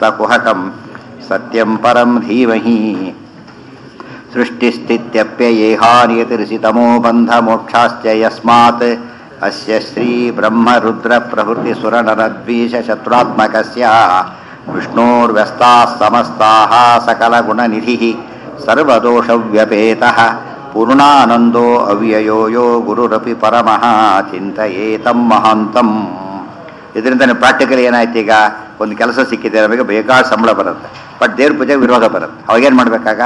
कुहकं सत्यं परं धीमहि सृष्टिस्थित्यप्ययेहानियतिर्षितमो बन्धमोक्षाश्च यस्मात् अस्य श्रीब्रह्मरुद्रप्रभृतिसुरनरद्वीषशत्रुरात्मकस्य विष्णोर्व्यस्ताः समस्ताः सकलगुणनिधिः सर्वदोषव्यपेतः पूर्णानन्दो अव्ययो यो ಗುರುರಪಿ ಪರಮಃ ಚಿಂತಯೇತಂ ಮಹಾಂತಂ ಇದರಿಂದ ಪ್ರಾಕ್ಟಿಕಲ್ ಏನಾಯ್ತು ಈಗ ಒಂದು ಕೆಲಸ ಸಿಕ್ಕಿದೆ ನಮಗೆ ಬೇಕಾದ ಸಂಬಳ ಬರುತ್ತೆ ಬಟ್ ದೇವ್ರ ಪೂಜೆಗೆ ವಿರೋಧ ಬರುತ್ತೆ ಅವಾಗೇನು ಮಾಡಬೇಕಾಗ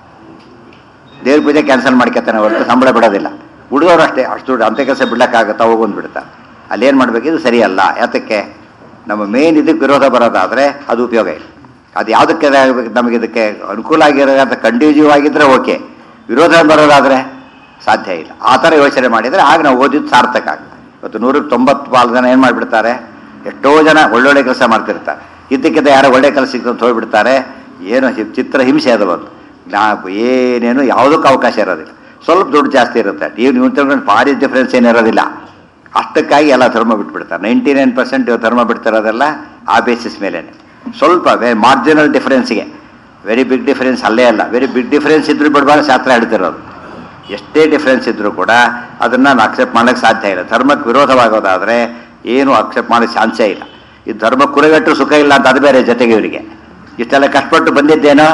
ದೇವ್ರ ಪೂಜೆ ಕ್ಯಾನ್ಸಲ್ ಮಾಡ್ಕೊತಾನೆ ಹೊರತು ಸಂಬಳ ಬಿಡೋದಿಲ್ಲ ಹುಡುಗರು ಅಷ್ಟೇ ಅಷ್ಟು ದುಡ್ಡು ಅಂಥ ಕೆಲಸ ಬಿಡ್ಲಕ್ಕಾಗತ್ತೆ ಹೋಗೊಂದು ಬಿಡ್ತಾರೆ ಅಲ್ಲೇನು ಮಾಡಬೇಕು ಇದು ಸರಿಯಲ್ಲ ಯಾತಕ್ಕೆ ನಮ್ಮ ಮೇನ್ ಇದಕ್ಕೆ ವಿರೋಧ ಬರೋದಾದರೆ ಅದು ಉಪಯೋಗ ಇಲ್ಲ ಅದು ಯಾವುದಕ್ಕೆ ನಮಗೆ ಇದಕ್ಕೆ ಅನುಕೂಲ ಆಗಿರೋದಂತ ಕಂಡ್ಯೂಸಿವ್ ಆಗಿದ್ದರೆ ಓಕೆ ವಿರೋಧ ಬರೋದಾದರೆ ಸಾಧ್ಯ ಇಲ್ಲ ಆ ಥರ ಯೋಚನೆ ಮಾಡಿದರೆ ಆಗ ನಾವು ಓದಿದ್ದು ಸಾರ್ಥಕ ಆಗುತ್ತೆ ಇವತ್ತು ನೂರಕ್ಕೆ ತೊಂಬತ್ತು ಪಾಲು ಜನ ಏನು ಮಾಡಿಬಿಡ್ತಾರೆ ಎಷ್ಟೋ ಜನ ಒಳ್ಳೊಳ್ಳೆ ಕೆಲಸ ಮಾಡ್ತಿರ್ತಾರೆ ಇದ್ದಕ್ಕಿದ್ದ ಯಾರೋ ಒಳ್ಳೆ ಕೆಲಸ ಸಿಕ್ತು ಹೋಗ್ಬಿಡ್ತಾರೆ ಏನು ಹಿ- ಚಿತ್ರ ಹಿಂಸೆ ಅದು ಒಂದು ನಾ ಏನೇನು ಯಾವುದಕ್ಕೂ ಅವಕಾಶ ಇರೋದಿಲ್ಲ ಸ್ವಲ್ಪ ದುಡ್ಡು ಜಾಸ್ತಿ ಇರುತ್ತೆ ನೀವು ನೀವು ತಿಳ್ಕೊಂಡು ಭಾರಿ ಡಿಫ್ರೆನ್ಸ್ ಏನಿರೋದಿಲ್ಲ ಅಷ್ಟಕ್ಕಾಗಿ ಎಲ್ಲ ಧರ್ಮ ಬಿಟ್ಬಿಡ್ತಾರೆ ನೈಂಟಿ ನೈನ್ ಪರ್ಸೆಂಟ್ ಧರ್ಮ ಬಿಡ್ತಿರೋದೆಲ್ಲ ಆ ಬೇಸಿಸ್ ಮೇಲೇ ಸ್ವಲ್ಪ ಮಾರ್ಜಿನಲ್ ಡಿಫರೆನ್ಸ್ಗೆ ವೆರಿ ಬಿಗ್ ಡಿಫರೆನ್ಸ್ ಅಲ್ಲೇ ಅಲ್ಲ ವೆರಿ ಬಿಗ್ ಡಿಫರೆನ್ಸ್ ಇದ್ರೂ ಬಿಡಬಾರ್ದು ಶಾಸ್ತ್ರ ಹೇಳ್ತಿರೋದು ಎಷ್ಟೇ ಡಿಫರೆನ್ಸ್ ಇದ್ರೂ ಕೂಡ ಅದನ್ನು ನಾನು ಅಕ್ಸೆಪ್ಟ್ ಮಾಡೋಕ್ಕೆ ಸಾಧ್ಯ ಇಲ್ಲ ಧರ್ಮಕ್ಕೆ ವಿರೋಧವಾಗೋದಾದರೆ ಏನು ಅಕ್ಸೆಪ್ಟ್ ಮಾಡೋಕ್ಕೆ ಚಾನ್ಸೇ ಇಲ್ಲ ಈ ಧರ್ಮ ಕುರಿಗಟ್ಟು ಸುಖ ಇಲ್ಲ ಅಂತ ಅದು ಬೇರೆ ಜೊತೆಗೆ ಇವರಿಗೆ ಇಷ್ಟೆಲ್ಲ ಕಷ್ಟಪಟ್ಟು ಬಂದಿದ್ದೇನೋ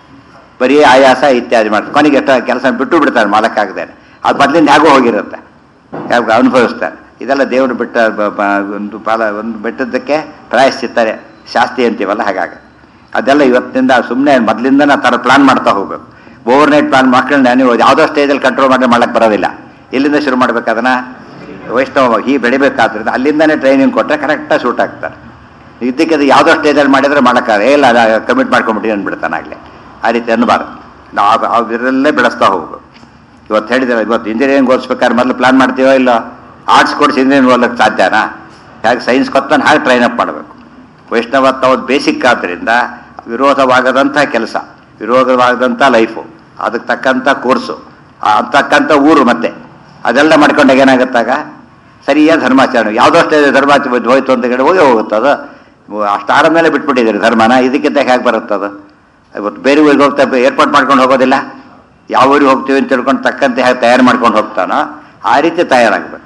ಬರೀ ಆಯಾಸ ಇತ್ಯಾದಿ ಮಾಡ್ತಾರೆ ಕೊನೆಗೆ ಎಷ್ಟ ಕೆಲಸ ಬಿಟ್ಟು ಬಿಡ್ತಾರೆ ಮಾಲಕ್ಕಾಗದೇನೆ ಅದು ಮೊದಲಿಂದ ಹೇಗೋ ಹೋಗಿರುತ್ತೆ ಹೇಗೆ ಅನುಭವಿಸ್ತಾರೆ ಇದೆಲ್ಲ ದೇವರು ಬಿಟ್ಟ ಬ- ಬ- ಒಂದು ಪಾಲ ಒಂದು ಬೆಟ್ಟದಕ್ಕೆ ಪ್ರಾಯಶ್ಚಿತ್ತಾರೆ ಶಾಸ್ತಿ ಅಂತೀವಲ್ಲ ಹಾಗಾಗಿ ಅದೆಲ್ಲ ಇವತ್ತಿನಿಂದ ಸುಮ್ಮನೆ ಮೊದಲಿಂದ ಥರ ಪ್ಲಾನ್ ಮಾಡ್ತಾ ಹೋಗ್ಬೇಕು ಓವರ್ ನೈಟ್ ಪ್ಲಾನ್ ಮಕ್ಕಳನ್ನ ನೀವು ಯಾವುದೋ ಸ್ಟೇಜಲ್ಲಿ ಕಂಟ್ರೋಲ್ ಮಾಡಿ ಮಾಡಕ್ಕೆ ಬರೋದಿಲ್ಲ ಎಲ್ಲಿಂದ ಶುರು ಮಾಡ್ಬೇಕು ಅದನ್ನು ವೈಷ್ಣವ ಹೀಗೆ ಬೆಳಿಬೇಕಾದ್ರಿಂದ ಅಲ್ಲಿಂದನೇ ಟ್ರೈನಿಂಗ್ ಕೊಟ್ಟರೆ ಕರೆಕ್ಟಾಗಿ ಸೂಟ್ ಆಗ್ತಾರೆ ಇದಕ್ಕೆ ಅದು ಯಾವುದೋ ಸ್ಟೇಜಲ್ಲಿ ಮಾಡಿದರೆ ಮಾಡೋಕ್ಕಾಗ ಇಲ್ಲ ಕಮಿಟ್ ಮಾಡ್ಕೊಂಬಿಟ್ಟು ಅಂದ್ಬಿಡ್ತಾನೆ ಆಗಲೇ ಆ ರೀತಿ ಅನ್ನಬಾರ್ದು ನಾವು ಅದರಲ್ಲೇ ಬೆಳೆಸ್ತಾ ಹೋಗ್ಬೇಕು ಇವತ್ತು ಹೇಳಿದ್ರೆ ಇವತ್ತು ಇಂಜಿನಿಯರಿಂಗ್ ಓದಿಸ್ಬೇಕಾದ್ರೆ ಮೊದಲು ಪ್ಲಾನ್ ಮಾಡ್ತೀವೋ ಇಲ್ಲ ಆರ್ಟ್ಸ್ ಕೊಡಿಸಿ ಇಂಜಿನಿಯರಿಂಗ್ ಓದಕ್ಕೆ ಸಾಧ್ಯನಾ ಹೇಗೆ ಸೈನ್ಸ್ ಕೊತ್ತಾನೆ ಹಾಗೆ ಟ್ರೈನ್ ಅಪ್ ಮಾಡಬೇಕು ವೈಷ್ಣವತ್ವ ಒಂದು ಬೇಸಿಕ್ ಆದ್ದರಿಂದ ವಿರೋಧವಾಗದಂಥ ಕೆಲಸ ವಿರೋಧವಾಗದಂಥ ಲೈಫು ಅದಕ್ಕೆ ತಕ್ಕಂಥ ಕೋರ್ಸು ತಕ್ಕಂಥ ಊರು ಮತ್ತೆ ಅದೆಲ್ಲ ಮಾಡ್ಕೊಂಡಾಗ ಏನಾಗುತ್ತಾಗ ಸರಿಯಾದ ಧರ್ಮಾಚರಣೆ ಯಾವುದೋ ಸ್ಟೇಜ್ ಧರ್ಮಾಚರಣೆ ಹೋಯ್ತು ಅಂತ ಹೇಳಿ ಹೋಗಿ ಹೋಗುತ್ತದು ಅಷ್ಟಾರ ಮೇಲೆ ಬಿಟ್ಬಿಟ್ಟಿದ್ದೀರಿ ಧರ್ಮನ ಇದಕ್ಕಿಂತ ಹೇಗೆ ಬರುತ್ತದು ಇವತ್ತು ಬೇರೆ ಊರಿಗೆ ಹೋಗ್ತಾ ಏರ್ಪಾಟ್ ಮಾಡ್ಕೊಂಡು ಹೋಗೋದಿಲ್ಲ ಯಾವ ಊರಿಗೆ ಹೋಗ್ತೀವಿ ಅಂತ ತಿಳ್ಕೊಂಡು ತಕ್ಕಂತೆ ಹೇಗೆ ತಯಾರು ಮಾಡ್ಕೊಂಡು ಹೋಗ್ತಾನೋ ಆ ರೀತಿ ತಯಾರಾಗಬೇಕು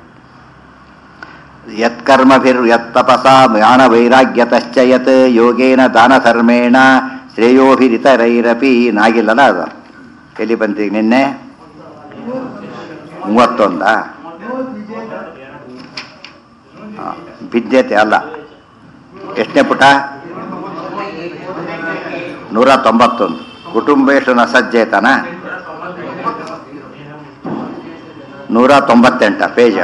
ಯತ್ಕರ್ಮಭಿರ್ ಯತ್ತಪಸ ಜ್ಞಾನ ವೈರಾಗ್ಯತಶ್ಚ ಯತ್ ಯೋಗೇನ ದಾನ ಧರ್ಮೇಣ ಶ್ರೇಯೋಭಿರಿತರೈರಪಿ ನಾಗಿಲ್ಲಲ್ಲ ಅದು ಎಲ್ಲಿ ಬಂತೀಗ ನಿನ್ನೆ ಮೂವತ್ತೊಂದಾ ಆ, ವಿದ್ಯತೆ ಅಲ್ಲ ಎಷ್ಟನೇ ಪುಟ ನೂರ ತೊಂಬತ್ತೊಂದು ಕುಟುಂಬೇಶು ನ ಸಜ್ಜೇತನ ನೂರ ತೊಂಬತ್ತೆಂಟ ಪೇಜ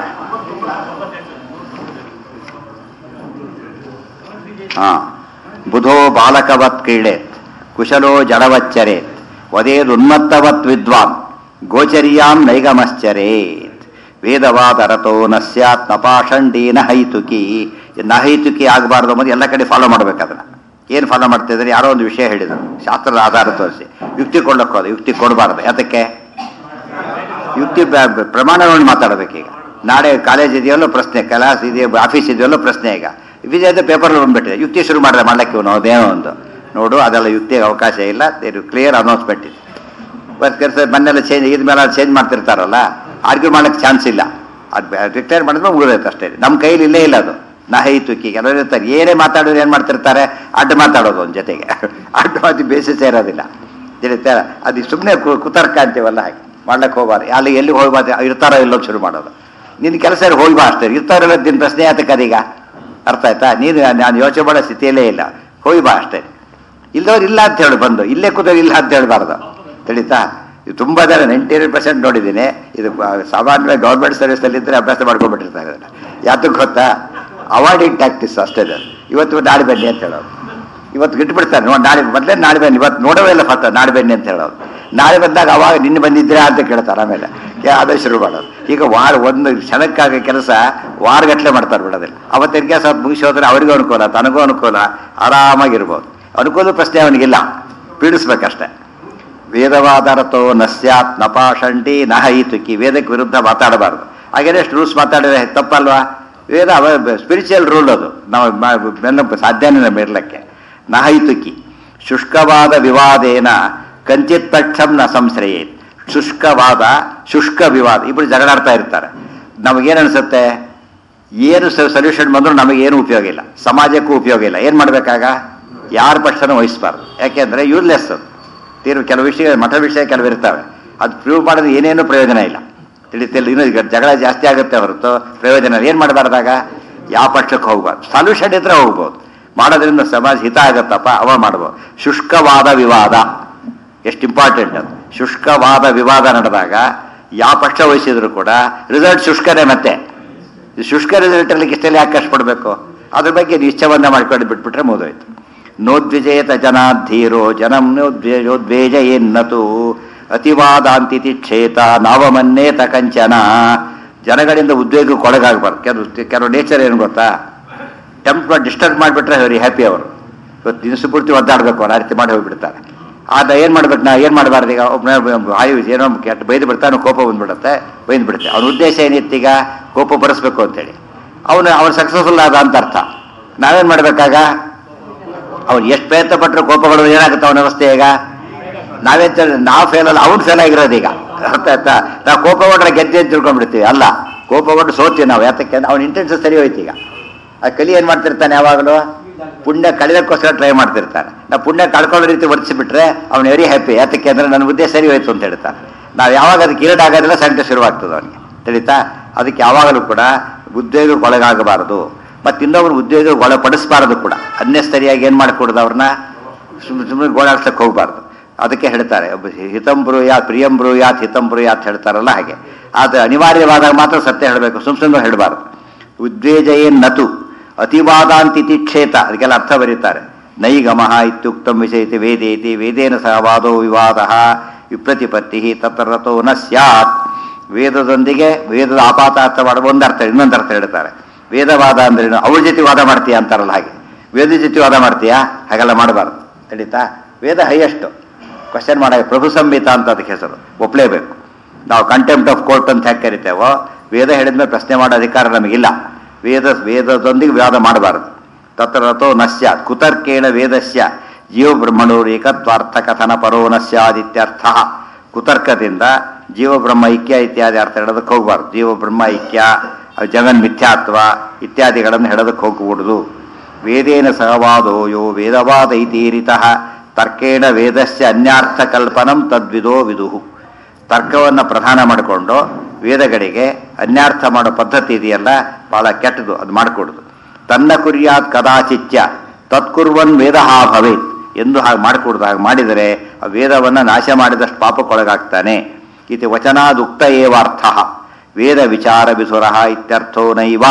ಹಾ ಬುಧೋ ಬಾಲಕವತ್ ಕ್ರೀಡೇತ್ ಕುಶಲೋ ಜಡವಚ್ಚರೇತ್ ವದೇದುನ್ಮತ್ತವತ್ ವಿದ್ವಾನ್ ಗೋಚರ್ಯಾಂ ನೈಗಮಶ್ಚರೇತ್ ವೇದವಾದರತೋ ನ ಸ್ಯಾತ್ ನಪಾಷಂಡಿ ನ ಹೈತುಕಿ ನ ಹೈತುಕಿ ಆಗಬಾರ್ದು ಅನ್ನೋದು ಎಲ್ಲ ಕಡೆ ಫಾಲೋ ಮಾಡ್ಬೇಕು ಅದನ್ನ ಏನು ಫಾಲೋ ಮಾಡ್ತಿದ್ರೆ ಯಾರೋ ಒಂದು ವಿಷಯ ಹೇಳಿದರು ಶಾಸ್ತ್ರದ ಆಧಾರ ತೋರಿಸಿ ಯುಕ್ತಿ ಕೊಡ್ಲಕ್ಕೆ ಹೋದ ಯುಕ್ತಿ ಕೊಡಬಾರ್ದು ಯಾತಕ್ಕೆ ಯುಕ್ತಿ ಬ- ಬ- ಪ್ರಮಾಣಗಳನ್ನು ಮಾತಾಡಬೇಕೀಗ ನಾಳೆ ಕಾಲೇಜ್ ಇದೆಯಲ್ಲೋ ಪ್ರಶ್ನೆ ಕ್ಲಾಸ್ ಇದೆಯೋ ಆಫೀಸ್ ಇದೆಯಲ್ಲೋ ಪ್ರಶ್ನೆ ಈಗ ವಿಜಯದ ಪೇಪರ್ಲ್ಲಿ ಬಂದ್ಬಿಟ್ಟಿದೆ ಯುಕ್ತಿ ಶುರು ಮಾಡಿದೆ ಮಾಡ್ಲಿಕ್ಕೆ ಇವನು ಅದೇನೋ ಒಂದು ನೋಡು ಅದೆಲ್ಲ ಯುಕ್ತಿಗೆ ಅವಕಾಶ ಇಲ್ಲ ಕ್ಲಿಯರ್ ಅನೌನ್ಸ್ಮೆಂಟ್ ಇದೆ ಬಸ್ ಕೆಲಸ ಮನೆಲ್ಲ ಚೇಂಜ್ ಇದ ಮೇಲೆ ಚೇಂಜ್ ಮಾಡ್ತಿರ್ತಾರಲ್ಲ ಆರ್ಗ್ಯೂ ಮಾಡಕ್ಕೆ ಚಾನ್ಸ್ ಇಲ್ಲ ಅದು ರಿಟೈರ್ ಮಾಡಿದ್ರೆ ಮುಗಿದೈತೆ ಅಷ್ಟೇ ನಮ್ಮ ಕೈಲಿ ಇಲ್ಲೇ ಇಲ್ಲ ಅದು ನಹೈ ತುಕ್ಕಿ ಕೆಲವರು ಇರ್ತಾರೆ ಏನೇ ಮಾತಾಡೋರು ಏನು ಮಾಡ್ತಿರ್ತಾರೆ ಅಡ್ಡ ಮಾತಾಡೋದು ಒಂದು ಜೊತೆಗೆ ಅಡ್ಡ ಮಾತಿ ಬೇಸಿಸ್ ಇರೋದಿಲ್ಲ ತಿಳಿತಾರೆ ಅದು ಸುಮ್ಮನೆ ಕುತರ್ಕ ಅಂತೀವಲ್ಲ ಹಾಗೆ ಮಾಡ್ಲಿಕ್ಕೆ ಹೋಗ್ಬಾರ್ದು ಅಲ್ಲಿ ಎಲ್ಲಿ ಹೋಗ್ಬಾರ್ದು ಇರ್ತಾರೋ ಇಲ್ಲೋ ಶುರು ಮಾಡೋದು ನಿನ್ನ ಕೆಲಸ ಹೋಗಿ ಬಾ ಅಷ್ಟೇ ಇರ್ತಾರಲ್ಲ ದಿನ ಪ್ರಶ್ನೆ ಆತಕ್ಕೆ ಅದೀಗ ಅರ್ಥ ಆಯ್ತಾ ನೀನು ನಾನು ಯೋಚನೆ ಮಾಡೋ ಸ್ಥಿತಿಯಲ್ಲೇ ಇಲ್ಲ ಹೋಗಿ ಬಾ ಅಷ್ಟೇ ಇಲ್ಲದವ್ರು ಇಲ್ಲ ಅಂತ ಹೇಳಿ ಬಂದು ಇಲ್ಲೇ ಕೂತವ್ರು ಇಲ್ಲ ಅಂತ ಹೇಳ್ಬಾರ್ದು ತಿಳಿತಾ ಇದು ತುಂಬ ಜನ ನೈಂಟಿ ನೈನ್ ಪರ್ಸೆಂಟ್ ನೋಡಿದ್ದೀನಿ ಇದು ಆ, ಸಾಮಾನ್ಯವಾಗಿ ಗೌರ್ಮೆಂಟ್ ಸರ್ವಿಸಲ್ಲಿ ಇದ್ದರೆ ಅಭ್ಯಾಸ ಮಾಡ್ಕೊಂಡ್ಬಿಟ್ಟಿರ್ತಾರೆ ಅದನ್ನ ಯಾತಕ್ಕೆ ಗೊತ್ತಾ ಅವಾಯ್ಡಿಂಗ್ ಟ್ಯಾಕ್ಟಿಸ್ ಅಷ್ಟೇ ಅದು ಇವತ್ತು ನಾಳೆ ಬನ್ನಿ ಅಂತ ಹೇಳೋದು ಇವತ್ತು ಗಿಟ್ಬಿಡ್ತಾರೆ ನೋಡಿ ನಾಳೆ ಮೊದಲೇ ನಾಳೆ ಬನ್ನಿ ಇವತ್ತು ನೋಡೋವೇ ಇಲ್ಲ ಫಸ್ಟ್ ನಾಳೆ ಬನ್ನಿ ಅಂತ ಹೇಳೋದು ನಾಳೆ ಬಂದಾಗ ಅವಾಗ ನಿನ್ನೆ ಬಂದಿದ್ದೀರಾ ಅಂತ ಕೇಳ್ತಾರೆ ಆಮೇಲೆ ಯಾ, ಅದೇ ಶುರು ಮಾಡೋದು ಈಗ ವಾರ ಒಂದು ಕ್ಷಣಕ್ಕಾಗ ಕೆಲಸ ವಾರಗಟ್ಟಲೆ ಮಾಡ್ತಾರೆ ಬಿಡೋದಿಲ್ಲ ಅವತ್ತಿನ ಕೆಲಸ ಮುಗಿಸಿ ಹೋದ್ರೆ ಅವರಿಗೂ ಅನುಕೂಲ ತನಗೂ ಅನುಕೂಲ ಆರಾಮಾಗಿರ್ಬೋದು ಅನುಕೂಲ ಪ್ರಶ್ನೆ ಅವನಿಗಿಲ್ಲ ಪೀಡಿಸ್ಬೇಕಷ್ಟೇ ವೇದವಾದರತೋ ನ ಸ್ಯಾತ್ ನಪಾಷಂಟಿ ನ ಹೈತುಕಿ ವೇದಕ್ಕೆ ವಿರುದ್ಧ ಮಾತಾಡಬಾರ್ದು ಹಾಗೇನೆಷ್ಟು ರೂಲ್ಸ್ ಮಾತಾಡಿದ್ರೆ ತಪ್ಪಲ್ವಾ ವೇದ ಸ್ಪಿರಿಚುವಲ್ ರೂಲ್ ಅದು ನಾವು ಮ- ಬೆನ್ನ ಸಾಧ್ಯನೇ ನಮ್ಮ ಇರ್ಲಿಕ್ಕೆ ನಹೈತುಕಿ ಶುಷ್ಕವಾದ ವಿವಾದೇನ ಕಂಚಿತ್ ಪಕ್ಷಂ ನ ಸಂಶ್ರಯೇತ್ ಶುಷ್ಕವಾದ ಶುಷ್ಕ ವಿವಾದ ಇಬ್ಬರು ಜಗಳಾಡ್ತಾ ಇರ್ತಾರೆ ನಮಗೇನು ಅನಿಸುತ್ತೆ ಏನು ಸೊಲ್ಯೂಷನ್ ಬಂದರೂ ನಮಗೇನು ಉಪಯೋಗ ಇಲ್ಲ ಸಮಾಜಕ್ಕೂ ಉಪಯೋಗ ಇಲ್ಲ ಏನು ಮಾಡಬೇಕಾಗ ಯಾರ ಪಕ್ಷನೂ ವಹಿಸಬಾರ್ದು ಯಾಕೆಂದರೆ ಯೂಸ್ಲೆಸ್ ಅದು ತೀರ್ವು ಕೆಲವು ವಿಷಯ ಮಠ ವಿಷಯ ಕೆಲವು ಇರ್ತವೆ ಅದು ಪ್ರೂವ್ ಮಾಡೋದು ಏನೇನು ಪ್ರಯೋಜನ ಇಲ್ಲ ತಿಳಿತಿಲ್ಲ ಇನ್ನೂ ಈಗ ಜಗಳ ಜಾಸ್ತಿ ಆಗುತ್ತೆ ಹೊರತು ಪ್ರಯೋಜನ ಏನು ಮಾಡಬಾರ್ದಾಗ ಯಾವ ಪಕ್ಷಕ್ಕೆ ಹೋಗ್ಬಾರ್ದು ಸೊಲ್ಯೂಷನ್ ಇದ್ರೆ ಹೋಗ್ಬೋದು ಮಾಡೋದ್ರಿಂದ ಸಮಾಜ ಹಿತ ಆಗತ್ತಪ್ಪ ಅವ ಮಾಡ್ಬೋದು ಶುಷ್ಕವಾದ ವಿವಾದ ಎಷ್ಟು ಇಂಪಾರ್ಟೆಂಟ್ ಅದು ಶುಷ್ಕವಾದ ವಿವಾದ ನಡೆದಾಗ ಯಾವ ಪಕ್ಷ ವಹಿಸಿದ್ರು ಕೂಡ ರಿಸಲ್ಟ್ ಶುಷ್ಕನೇ ಮತ್ತೆ ಈ ಶುಷ್ಕ ರಿಸಲ್ಟಲ್ಲಿ ಇಷ್ಟೆಲ್ಲ ಯಾಕೆ ಕಷ್ಟಪಡಬೇಕು ಅದ್ರ ಬಗ್ಗೆ ನಿಶ್ಚಯವನ್ನ ಮಾಡ್ಕೊಂಡು ಬಿಟ್ಬಿಟ್ರೆ ಮುಗಿದೋಯ್ತು ನೋದ್ವಿಜೇತ ಜನಾಧೀರೋ ಜನಂ ನೋದ್ವೇಜ ಎನ್ನತು ಅತಿವಾದಾಂತಿತಿ ಕ್ಷೇತ ನಾವಮನ್ನೇತ ಕಂಚನ ಜನಗಳಿಂದ ಉದ್ವೇಗಕ್ಕೆ ಒಳಗಾಗಬಾರ್ದು ಕೆಲವು ಕೆಲವು ನೇಚರ್ ಏನು ಗೊತ್ತಾ ಟೆಂಪ್ ಮಾಡಿ ಡಿಸ್ಟರ್ಬ್ ಮಾಡಿಬಿಟ್ರೆ ವೆರಿ ಹ್ಯಾಪಿ ಅವರು ಇವತ್ತು ದಿನಸು ಪೂರ್ತಿ ಒದ್ದಾಡಬೇಕು ಅವ್ರು ಆ ರೀತಿ ಮಾಡಿ ಹೋಗ್ಬಿಡ್ತಾರೆ ಆದ ಏನು ಮಾಡ್ಬೇಕು ನಾ ಏನು ಮಾಡಬಾರ್ದು ಈಗ ಒಬ್ಬನ ಆಯು ಏನೋ ಕೆಟ್ಟ ಬೈದು ಬಿಡ್ತಾನೆ ಕೋಪ ಬಂದ್ಬಿಡುತ್ತೆ ಬೈದು ಬಿಡುತ್ತೆ ಅವನ ಉದ್ದೇಶ ಏನಿತ್ತು ಈಗ ಕೋಪ ಬರೆಸ್ಬೇಕು ಅಂತೇಳಿ ಅವನು ಅವನು ಸಕ್ಸಸ್ಫುಲ್ ಆದ ಅಂತ ಅರ್ಥ ನಾವೇನು ಮಾಡಬೇಕಾಗ ಅವ್ನು ಎಷ್ಟು ಪ್ರಯತ್ನ ಪಟ್ಟರು ಕೋಪಗಳು ಏನಾಗುತ್ತೆ ಅವನ ಅವಸ್ಥೆ ಈಗ ನಾವೇ ನಾವು ಫೇಲ್ ಅಲ್ಲ ಅವ್ನು ಫೇಲ್ ಆಗಿರೋದು ಈಗ ಅರ್ಥ ಆಯ್ತಾ ನಾವು ಕೋಪ ಹೊಡ್ರೆ ಗೆದ್ದೆ ಅಂತ ತಿಳ್ಕೊಂಡ್ಬಿಡ್ತೀವಿ ಅಲ್ಲ ಕೋಪ ಹೊಟ್ಟು ಸೋತೀವಿ ನಾವು ಯಾತಕ್ಕೆ ಅಂದ್ರೆ ಅವ್ನ ಇಂಟೆನ್ಷನ್ ಸರಿ ಹೋಯ್ತು ಈಗ ಆ ಕಲಿ ಏನು ಮಾಡ್ತಿರ್ತಾನೆ ಯಾವಾಗಲೂ ಪುಣ್ಯ ಕಳೆಯೋಕ್ಕೋಸ್ಕರ ಟ್ರೈ ಮಾಡ್ತಿರ್ತಾನೆ ನಾವು ಪುಣ್ಯ ಕಳ್ಕೊಳ್ಳೋ ರೀತಿ ವರ್ತಿಸಿಬಿಟ್ರೆ ಅವ್ನು ವೆರಿ ಹ್ಯಾಪಿ ಯಾತಕ್ಕೆ ಅಂದ್ರೆ ನನ್ನ ಉದ್ದೇಶ ಸರಿ ಹೋಯ್ತು ಅಂತ ಹೇಳ್ತಾನೆ ನಾವು ಯಾವಾಗ ಅದಕ್ಕೆ ಈರಡ್ ಆಗೋದಿಲ್ಲ ಸಂಕಟ ಶುರುವಾಗ್ತದೆ ಅವನಿಗೆ ತಿಳಿತಾ ಅದಕ್ಕೆ ಯಾವಾಗಲೂ ಕೂಡ ಉದ್ವೇಗಕ್ಕೆ ಒಳಗಾಗಬಾರದು ಮತ್ತು ಇನ್ನೊಬ್ರು ಉದ್ಯೋಗ ಒಳಪಡಿಸಬಾರದು ಕೂಡ ಅನ್ನೆಸ್ತರಿಯಾಗಿ ಏನು ಮಾಡಿಕೊಡೋದು ಅವ್ರನ್ನ ಸುಮ್ಮನೆ ಸುಮ್ಮನೆ ಗೋಳಾಡ್ಸಕ್ಕೆ ಹೋಗಬಾರ್ದು ಅದಕ್ಕೆ ಹೇಳ್ತಾರೆ ಒಬ್ಬ ಹಿತಂ ಬ್ರೂಯಾತ್ ಪ್ರಿಯಂ ಬ್ರೂಯಾತ್ ಹಿತಂ ಬ್ರೂಯಾತ್ ಹೇಳ್ತಾರಲ್ಲ ಹಾಗೆ ಆದರೆ ಅನಿವಾರ್ಯವಾದಾಗ ಮಾತ್ರ ಸತ್ಯ ಹೇಳಬೇಕು ಸುಮ್ ಸುಮ್ಮನೆ ಹೇಳಬಾರ್ದು ಉದ್ವೇಜಯೇ ನತು ಅತಿವಾದಾಂತಿತಿ ಕ್ಷೇತ ಅದಕ್ಕೆಲ್ಲ ಅರ್ಥ ಬರೀತಾರೆ ನೈಗಮಃ ಇತ್ಯುಕ್ತಂ ವಿಷಯತಿ ವೇದೇತಿ ವೇದೇನ ಸಹ ವಾದೋ ವಿವಾದ ವಿಪ್ರತಿಪತ್ತಿ ತತ್ರತೋ ನ ಸ್ಯಾತ್ ವೇದದೊಂದಿಗೆ ವೇದದ ಆಪಾತಾರ್ಥ ಮಾಡುವ ಒಂದು ಅರ್ಥ ಇನ್ನೊಂದು ಅರ್ಥ ಹೇಳ್ತಾರೆ ವೇದವಾದ ಅಂದ್ರೆ ಅವ್ರ ಜೊತೆ ವಾದ ಮಾಡ್ತೀಯ ಅಂತಾರಲ್ಲ ಹಾಗೆ ವೇದ ಜೊತೆ ವಾದ ಮಾಡ್ತೀಯಾ ಹಾಗೆಲ್ಲ ಮಾಡಬಾರ್ದು ತಿಳಿತಾ ವೇದ ಹೈಯೆಸ್ಟ್ ಕ್ವಶನ್ ಮಾಡಾಗ ಪ್ರಭು ಸಂಹಿತ ಅಂತ ಅದಕ್ಕೆ ಹೆಸರು ಒಪ್ಲೇಬೇಕು ನಾವು ಕಂಟೆಂಪ್ಟ್ ಆಫ್ ಕೋರ್ಟ್ ಅಂತ ಹೇಗೆ ಕರಿತೇವೋ ವೇದ ಹೇಳಿದ್ಮೇಲೆ ಪ್ರಶ್ನೆ ಮಾಡೋ ಅಧಿಕಾರ ನಮಗಿಲ್ಲ ವೇದ ವೇದದೊಂದಿಗೆ ವಾದ ಮಾಡಬಾರದು ತತ್ರ ರಥೋ ನಶ್ಯ ಕುತರ್ಕೇಣ ವೇದಸ್ಯ ಜೀವ ಬ್ರಹ್ಮಣೋರು ಏಕತ್ವಾರ್ಥ ಕಥನ ಪರೋ ನಶ್ಯಾದಿತ್ಯರ್ಥ ಕುತರ್ಕದಿಂದ ಜೀವ ಬ್ರಹ್ಮ ಐಕ್ಯ ಇತ್ಯಾದಿ ಅರ್ಥ ಹೇಳೋದಕ್ಕೆ ಹೋಗಬಾರ್ದು ಜೀವ ಬ್ರಹ್ಮ ಐಕ್ಯ ಜಗನ್ ಮಿಥ್ಯಾತ್ವ ಇತ್ಯಾದಿಗಳನ್ನು ಹೇಳೋದಕ್ಕೆ ಹೋಗಕೂಡದು ವೇದೇನ ಸಹವಾದೋ ಯೋ ವೇದವಾದ ಇತೀರಿತಃ ತರ್ಕೇಣ ವೇದಸ್ಯ ಅನ್ಯಾರ್ಥ ಕಲ್ಪನಂ ತದ್ವಿದೋ ವಿದುಹು ತರ್ಕವನ್ನು ಪ್ರಧಾನ ಮಾಡಿಕೊಂಡು ವೇದಗಳಿಗೆ ಅನ್ಯಾರ್ಥ ಮಾಡೋ ಪದ್ಧತಿ ಇದೆಯಲ್ಲ ಬಹಳ ಕೆಟ್ಟದು ಅದು ಮಾಡಿಕೊಡುದು ತನ್ನ ಕುರ್ಯಾತ್ ಕದಾಚಿತ್ಯ ತತ್ಕುರ್ವನ್ ವೇದ ಭವೇತ್ ಎಂದು ಹಾಗೆ ಮಾಡಿಕೊಡುದು ಹಾಗೆ ಮಾಡಿದರೆ ಆ ವೇದವನ್ನು ನಾಶ ಮಾಡಿದಷ್ಟು ಪಾಪಕ್ಕೊಳಗಾಗ್ತಾನೆ ಇತಿ ವಚನಾದುಕ್ತ ಏವಾರ್ಥ ವೇದ ವಿಚಾರ ವಿಸುರ ಇತ್ಯರ್ಥೋ ನೈವ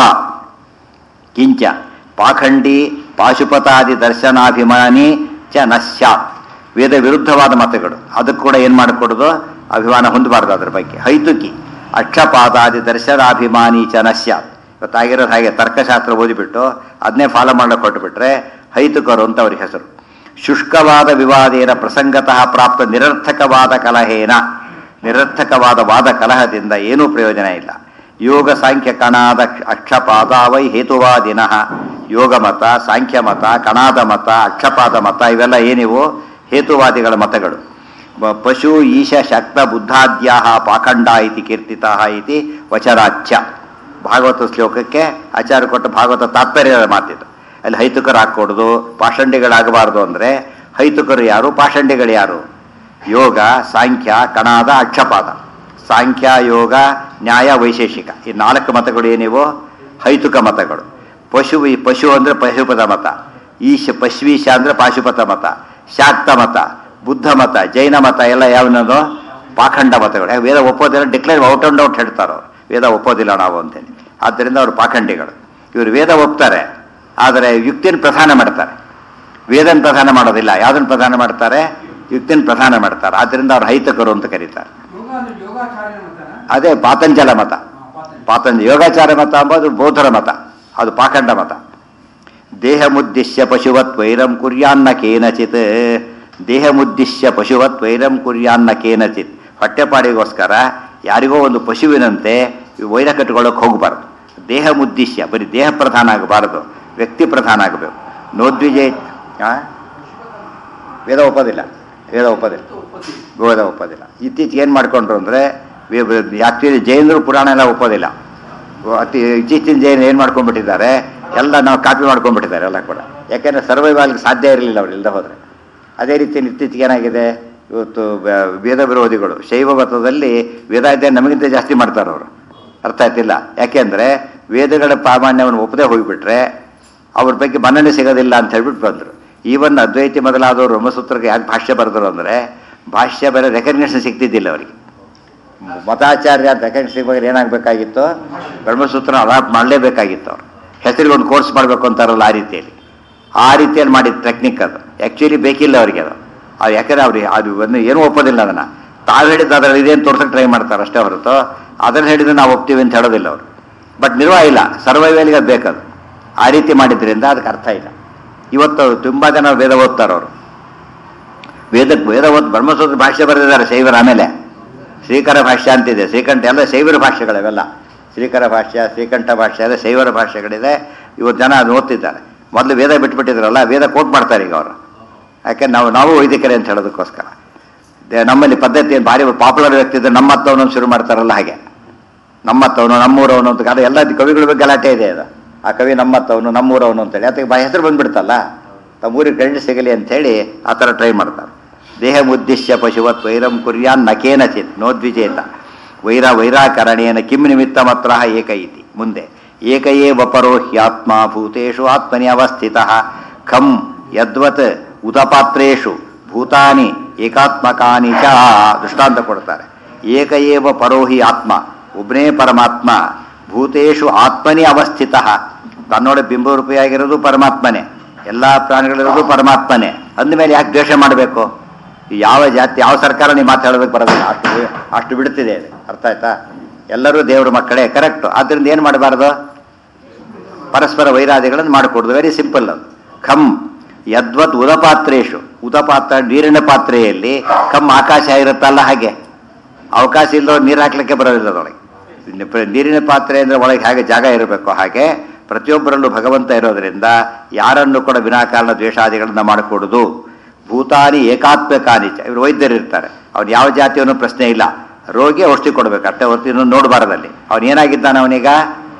ಕಿಂಚ ಪಾಖಂಡಿ ಪಾಶುಪತಾದಿ ದರ್ಶನಾಭಿಮಾನಿ ಚ ನ ಸ್ಯಾತ್ ವೇದ ವಿರುದ್ಧವಾದ ಮತಗಳು ಅದಕ್ಕೆ ಕೂಡ ಏನು ಮಾಡಿಕೊಡೋದು ಅಭಿಮಾನ ಹೊಂದಬಾರ್ದು ಅದ್ರ ಬಗ್ಗೆ ಹೈತುಕಿ ಅಕ್ಷಪಾದಾದಿ ದರ್ಶನಾಭಿಮಾನಿ ಚ ನ ಸ್ಯಾತ್ ಇವತ್ತಾಗಿರೋದು ಹಾಗೆ ತರ್ಕಶಾಸ್ತ್ರ ಓದಿಬಿಟ್ಟು ಅದನ್ನೇ ಫಾಲೋ ಮಾಡಕ್ಕೆ ಕೊಟ್ಟುಬಿಟ್ರೆ ಹೈತುಕರು ಅಂತ ಅವ್ರಿಗೆ ಹೆಸರು ಶುಷ್ಕವಾದ ವಿವಾದೇನ ಪ್ರಸಂಗತಃ ಪ್ರಾಪ್ತ ನಿರರ್ಥಕವಾದ ಕಲಹೇನ ನಿರರ್ಥಕವಾದ ವಾದ ಕಲಹದಿಂದ ಏನೂ ಪ್ರಯೋಜನ ಇಲ್ಲ ಯೋಗ ಸಾಂಖ್ಯ ಕಣಾದ ಅಕ್ಷಪಾದ ವೈ ಹೇತುವಾದಿನ ಯೋಗ ಮತ ಸಾಂಖ್ಯ ಮತ ಕಣಾದ ಮತ ಅಕ್ಷಪಾದ ಮತ ಇವೆಲ್ಲ ಏನಿವು ಹೇತುವಾದಿಗಳ ಮತಗಳು ಬ- ಪಶು ಈಶ ಶಕ್ತ ಬುದ್ಧಾದ್ಯಾ ಪಾಖಂಡ ಇತಿ ಕೀರ್ತಿತ ಇತಿ ವಚರಾಚ್ಯ ಭಾಗವತ ಶ್ಲೋಕಕ್ಕೆ ಆಚಾರ್ಯ ಕೊಟ್ಟ ಭಾಗವತ ತಾತ್ಪರ್ಯದ ಮಾತಿದು ಅಲ್ಲಿ ಹೈತುಕರು ಹಾಕ್ಕೊಡುದು ಪಾಷಂಡಿಗಳಾಗಬಾರ್ದು ಅಂದರೆ ಹೈತುಕರು ಯಾರು ಪಾಷಂಡಿಗಳು ಯಾರು ಯೋಗ ಸಾಂಖ್ಯ ಕಣಾದ ಅಕ್ಷಪಾದ ಸಾಂಖ್ಯ ಯೋಗ ನ್ಯಾಯ ವೈಶೇಷಿಕ ಈ ನಾಲ್ಕು ಮತಗಳು ಏನಿವೋ ಹೈತುಕ ಮತಗಳು ಪಶು ಈ ಪಶು ಅಂದರೆ ಪಶುಪತ ಮತ ಈಶ ಪಶ್ವೀಶ ಅಂದರೆ ಪಾಶುಪತ ಮತ ಶಾಕ್ತ ಮತ ಬುದ್ಧ ಮತ ಜೈನ ಮತ ಎಲ್ಲ ಯಾವನದು ಪಾಖಂಡ ಮತಗಳು ಯಾಕೆ ವೇದ ಒಪ್ಪೋದಿಲ್ಲ ಡಿಕ್ಲೇರ್ ಔಟ್ ಅಂಡ್ ಔಟ್ ಹೇಳ್ತಾರೆ ಅವ್ರು ವೇದ ಒಪ್ಪೋದಿಲ್ಲ ನಾವು ಅಂತೇಳಿ ಆದ್ದರಿಂದ ಅವರು ಪಾಖಂಡಿಗಳು ಇವರು ವೇದ ಒಪ್ತಾರೆ ಆದರೆ ಯುಕ್ತಿನ ಪ್ರಧಾನ ಮಾಡ್ತಾರೆ ವೇದನ ಪ್ರಧಾನ ಮಾಡೋದಿಲ್ಲ ಯಾವುದನ್ನು ಪ್ರಧಾನ ಮಾಡ್ತಾರೆ ಯುಕ್ತಿನ ಪ್ರಧಾನ ಮಾಡ್ತಾರೆ ಆದ್ದರಿಂದ ಅವ್ರು ಹೈತಕರು ಅಂತ ಕರೀತಾರೆ ಯೋಗ ಅಂದ್ರೆ ಯೋಗಾಚಾರ್ಯ ಮತನ ಅದೇ ಪಾತಂಜಲ ಮತ ಹಾ, ಪಾತಂಜಲಿ. ಪಾತಂಜ ಯೋಗಾಚಾರ ಮತ ಅಂಬೋದು ಬೌದ್ಧರ ಮತ ಅದು ಪಾಖಂಡ ಮತ ದೇಹ ಮುದ್ದಿಶ್ಯ ಪಶುವತ್ ವೈರಂ ಕುರ್ಯಾನ್ನ ಕೇನಚಿತ್ ದೇಹ ಮುದ್ದಿಶ್ಯ ಪಶುವತ್ ವೈರಂ ಕುರ್ಯಾನ್ನ ಕೇನಚಿತ್ ಹೊಟ್ಟೆಪಾಡಿಗೋಸ್ಕರ ಯಾರಿಗೋ ಒಂದು ಪಶುವಿನಂತೆ ಈ ವೈರ ಕಟ್ಕೊಳ್ಳೋಕೆ ಹೋಗಬಾರ್ದು ದೇಹ ಮುದ್ದಿಶ್ಯ ಬರೀ ದೇಹ ಪ್ರಧಾನ ಆಗಬಾರದು ವ್ಯಕ್ತಿ ಪ್ರಧಾನ ಆಗಬೇಕು ನೋದ್ವಿಜಯ ಆ? ವೇದ ಒಪ್ಪೋದಿಲ್ಲ ವೇದ ಒಪ್ಪೋದಿಲ್ಲ ವೇದ ಒಪ್ಪೋದಿಲ್ಲ ಇತ್ತೀಚೆಗೆ ಏನು ಮಾಡ್ಕೊಂಡ್ರು ಅಂದರೆ ಆ್ಯಕ್ಚುಲಿ ಜೈನರು ಪುರಾಣ ಎಲ್ಲ ಒಪ್ಪೋದಿಲ್ಲ ಅತಿ ಇತ್ತೀಚಿನ ಜೈನ ಏನು ಮಾಡ್ಕೊಂಡ್ಬಿಟ್ಟಿದ್ದಾರೆ ಎಲ್ಲ ನಾವು ಕಾಪಿ ಮಾಡ್ಕೊಂಡ್ಬಿಟ್ಟಿದ್ದಾರೆ ಎಲ್ಲ ಕೂಡ ಯಾಕೆಂದರೆ ಸರ್ವೈವಾಲ್ಗೆ ಸಾಧ್ಯ ಇರಲಿಲ್ಲ ಅವ್ರು ಇಲ್ಲದೆ ಹೋದರೆ ಅದೇ ರೀತಿ ಇತ್ತೀಚೆಗೆ ಏನಾಗಿದೆ ಇವತ್ತು ಬ- ವೇದ ವಿರೋಧಿಗಳು ಶೈವ ಮತದಲ್ಲಿ ವೇದಾಧ್ಯಯನ ನಮಗಿಂತ ಜಾಸ್ತಿ ಮಾಡ್ತಾರೆ ಅವರು ಅರ್ಥ ಆಯ್ತಿಲ್ಲ ಯಾಕೆಂದರೆ ವೇದಗಳ ಪ್ರಾಮಾಣ್ಯವನ್ನು ಒಪ್ಪದೆ ಹೋಗಿಬಿಟ್ರೆ ಅವ್ರ ಬಗ್ಗೆ ಮನ್ನಣೆ ಸಿಗೋದಿಲ್ಲ ಅಂತ ಹೇಳ್ಬಿಟ್ಟು ಬಂದರು ಈವನ್ ಅದ್ವೈತಿ ಮೊದಲಾದವರು ಬ್ರಹ್ಮಸೂತ್ರಕ್ಕೆ ಯಾಕೆ ಭಾಷ್ಯ ಬರೆದ್ರು ಅಂದರೆ ಭಾಷ್ಯ ಬೇರೆ ರೆಕಗ್ನೇಷನ್ ಸಿಗ್ತಿದ್ದಿಲ್ಲ ಅವರಿಗೆ ಮತಾಚಾರ್ಯ ರೆಕಗ್ನೇಷನ್ ಸಿಗ್ಬೇಕಾದ್ರೆ ಏನಾಗಬೇಕಾಗಿತ್ತು ಬ್ರಹ್ಮಸೂತ್ರ ಅಡಾಪ್ಟ್ ಮಾಡಲೇಬೇಕಾಗಿತ್ತು ಅವ್ರು ಹೆಸರಿಗೆ ಒಂದು ಕೋರ್ಸ್ ಮಾಡಬೇಕು ಅಂತಾರಲ್ಲ ಆ ರೀತಿಯಲ್ಲಿ ಆ ರೀತಿಯಲ್ಲಿ ಮಾಡಿದ ಟೆಕ್ನಿಕ್ ಅದು ಆ್ಯಕ್ಚುಲಿ ಬೇಕಿಲ್ಲ ಅವರಿಗೆ ಅದು ಅದು ಯಾಕಂದ್ರೆ ಅವ್ರಿಗೆ ಅದು ಒಂದು ಏನೂ ಒಪ್ಪೋದಿಲ್ಲ ಅದನ್ನು ತಾವು ಹೇಳಿದ್ದು ಅದರಲ್ಲಿ ಇದೇನು ತೋರ್ಸಕ್ಕೆ ಟ್ರೈ ಮಾಡ್ತಾರೆ ಅಷ್ಟೇ ಹೊರತು ಅದನ್ನು ಹೇಳಿದ್ರೆ ನಾವು ಒಪ್ತೀವಿ ಅಂತ ಹೇಳೋದಿಲ್ಲ ಅವರು ಬಟ್ ನಿರ್ವಾಹ ಇಲ್ಲ ಸರ್ವೈವಲ್ಗೆ ಅದು ಬೇಕದು ಆ ರೀತಿ ಮಾಡಿದ್ರಿಂದ ಅದಕ್ಕೆ ಅರ್ಥ ಇಲ್ಲ ಇವತ್ತು ತುಂಬ ಜನ ವೇದ ಓದ್ತಾರೆ ಅವರು ವೇದ ವೇದ ಓದ್ ಬ್ರಹ್ಮಸೂತ್ರ ಭಾಷ್ಯ ಬರೆದಿದ್ದಾರೆ ಶೈವರ ಆಮೇಲೆ ಶ್ರೀಕರ ಭಾಷ್ಯ ಅಂತಿದೆ ಶ್ರೀಕಂಠ ಎಲ್ಲ ಶೈವರ ಭಾಷೆಗಳಿವೆಲ್ಲ ಶ್ರೀಕರ ಭಾಷ್ಯ ಶ್ರೀಕಂಠ ಭಾಷ್ಯ ಎಲ್ಲ ಶೈವರ ಭಾಷೆಗಳಿದೆ ಇವತ್ತು ಜನ ಅದು ಓದ್ತಿದ್ದಾರೆ ಮೊದಲು ವೇದ ಬಿಟ್ಬಿಟ್ಟಿದ್ರಲ್ಲ ವೇದ ಕೋಟ್ ಮಾಡ್ತಾರೆ ಈಗ ಅವರು ಯಾಕೆ ನಾವು ನಾವು ವೈದಿಕರೇ ಅಂತ ಹೇಳೋದಕ್ಕೋಸ್ಕರ ದೇ- ನಮ್ಮಲ್ಲಿ ಪದ್ಧತಿ ಏನ್ ಭಾರಿ ಪಾಪ್ಯುಲರ್ ವ್ಯಕ್ತಿ ಇದ್ರೆ ನಮ್ಮತ್ತವನು ಶುರು ಮಾಡ್ತಾರಲ್ಲ ಹಾಗೆ ನಮ್ಮತ್ತವನು ನಮ್ಮೂರವನು ಅಂತ ಅದು ಎಲ್ಲ ಕವಿಗಳ ಬಗ್ಗೆ ಗಲಾಟೆ ಇದೆ ಅದು ಆ ಕವಿ ನಮ್ಮತ್ತವನು ನಮ್ಮೂರವನು ಅಂತೇಳಿ ಅದಕ್ಕೆ ಬಾ ಹೆಸರು ಬಂದ್ಬಿಡ್ತಲ್ಲ ತಮ್ಮ ಊರಿಗೆ ಕ್ರೆಡಿಟ್ ಸಿಗಲಿ ಅಂತೇಳಿ ಆ ಥರ ಟ್ರೈ ಮಾಡ್ತಾರೆ ದೇಹ ಮುದ್ದಿಶ್ಯ ಪಶುವತ್ ವೈರಂ ಕುರ್ಯಾನ್ ನಕೇನಚಿತ್ ನೋದ್ವಿಜೇತ ವೈರ ವೈರಾಕರಣೇನ ಕಿಂ ನಿಮಿತ್ತ ಮಾತ್ರ ಏಕ ಇತಿ ಮುಂದೆ ಏಕಯೇ ವಪರೋ ಹ್ಯಾತ್ಮ ಭೂತೇಷು ಆತ್ಮನಿ ಅವಸ್ಥಿತ ಖಂ ಯದ್ವತ್ ಉದಪಾತ್ರೇಷು ಭೂತಾನಿ ಏಕಾತ್ಮಕಾನಿ ಚ ದೃಷ್ಟಾಂತ ಕೊಡ್ತಾರೆ ಏಕಏವ ಪರೋಹಿ ಆತ್ಮ ಒಬ್ಬನೇ ಪರಮಾತ್ಮ ಭೂತೇಷು ಆತ್ಮನೇ ಅವಸ್ಥಿತ ತನ್ನೋಡ ಬಿಂಬರೂಪಿಯಾಗಿರೋದು ಪರಮಾತ್ಮನೇ ಎಲ್ಲ ಪ್ರಾಣಿಗಳಿರೋದು ಪರಮಾತ್ಮನೇ ಅಂದಮೇಲೆ ಯಾಕೆ ದ್ವೇಷ ಮಾಡಬೇಕು ಯಾವ ಜಾತಿ ಯಾವ ಸರ್ಕಾರ ನೀವು ಮಾತಾಡೋದಕ್ಕೆ ಬರೋದಿಲ್ಲ ಅಷ್ಟು ಅಷ್ಟು ಬಿಡ್ತಿದೆ ಅದು ಅರ್ಥ ಆಯ್ತಾ ಎಲ್ಲರೂ ದೇವ್ರ ಮಕ್ಕಳೇ ಕರೆಕ್ಟು ಆದ್ದರಿಂದ ಏನು ಮಾಡಬಾರ್ದು ಪರಸ್ಪರ ವೈರಾದಿಗಳನ್ನು ಮಾಡಿಕೊಡುದು ವೆರಿ ಸಿಂಪಲ್ ಅದು ಖಮ್ ಯದ್ವತ್ ಉದಪಾತ್ರೇಶು ಉದಪಾತ್ರ ನೀರಿನ ಪಾತ್ರೆಯಲ್ಲಿ ಕಮ್ ಆಕಾಶ ಇರುತ್ತಲ್ಲ ಹಾಗೆ ಅವಕಾಶ ಇಲ್ಲದವ್ರು ನೀರು ಹಾಕ್ಲಿಕ್ಕೆ ಬರೋದಿಲ್ಲ ಅದರೊಳಗೆ ನಿ- ನೀರಿನ ಪಾತ್ರೆ ಅಂದರೆ ಒಳಗೆ ಹಾಗೆ ಜಾಗ ಇರಬೇಕು ಹಾಗೆ ಪ್ರತಿಯೊಬ್ಬರಲ್ಲೂ ಭಗವಂತ ಇರೋದರಿಂದ ಯಾರನ್ನು ಕೂಡ ವಿನಾಕಾರಣ ದ್ವೇಷಾದಿಗಳನ್ನ ಮಾಡಿಕೊಡುದು ಭೂತಾನಿ ಏಕಾತ್ಮಕಾನಿ ಚ ಇವರು ವೈದ್ಯರು ಇರ್ತಾರೆ ಅವ್ನು ಯಾವ ಜಾತಿಯವನು ಪ್ರಶ್ನೆ ಇಲ್ಲ ರೋಗಿ ಔಷಧಿ ಕೊಡಬೇಕು ಅಷ್ಟೇ ಹೊರತು ಇನ್ನೊಂದು ನೋಡಬಾರದಲ್ಲಿ ಅವನು ಏನಾಗಿದ್ದಾನೆ ಅವನೀಗ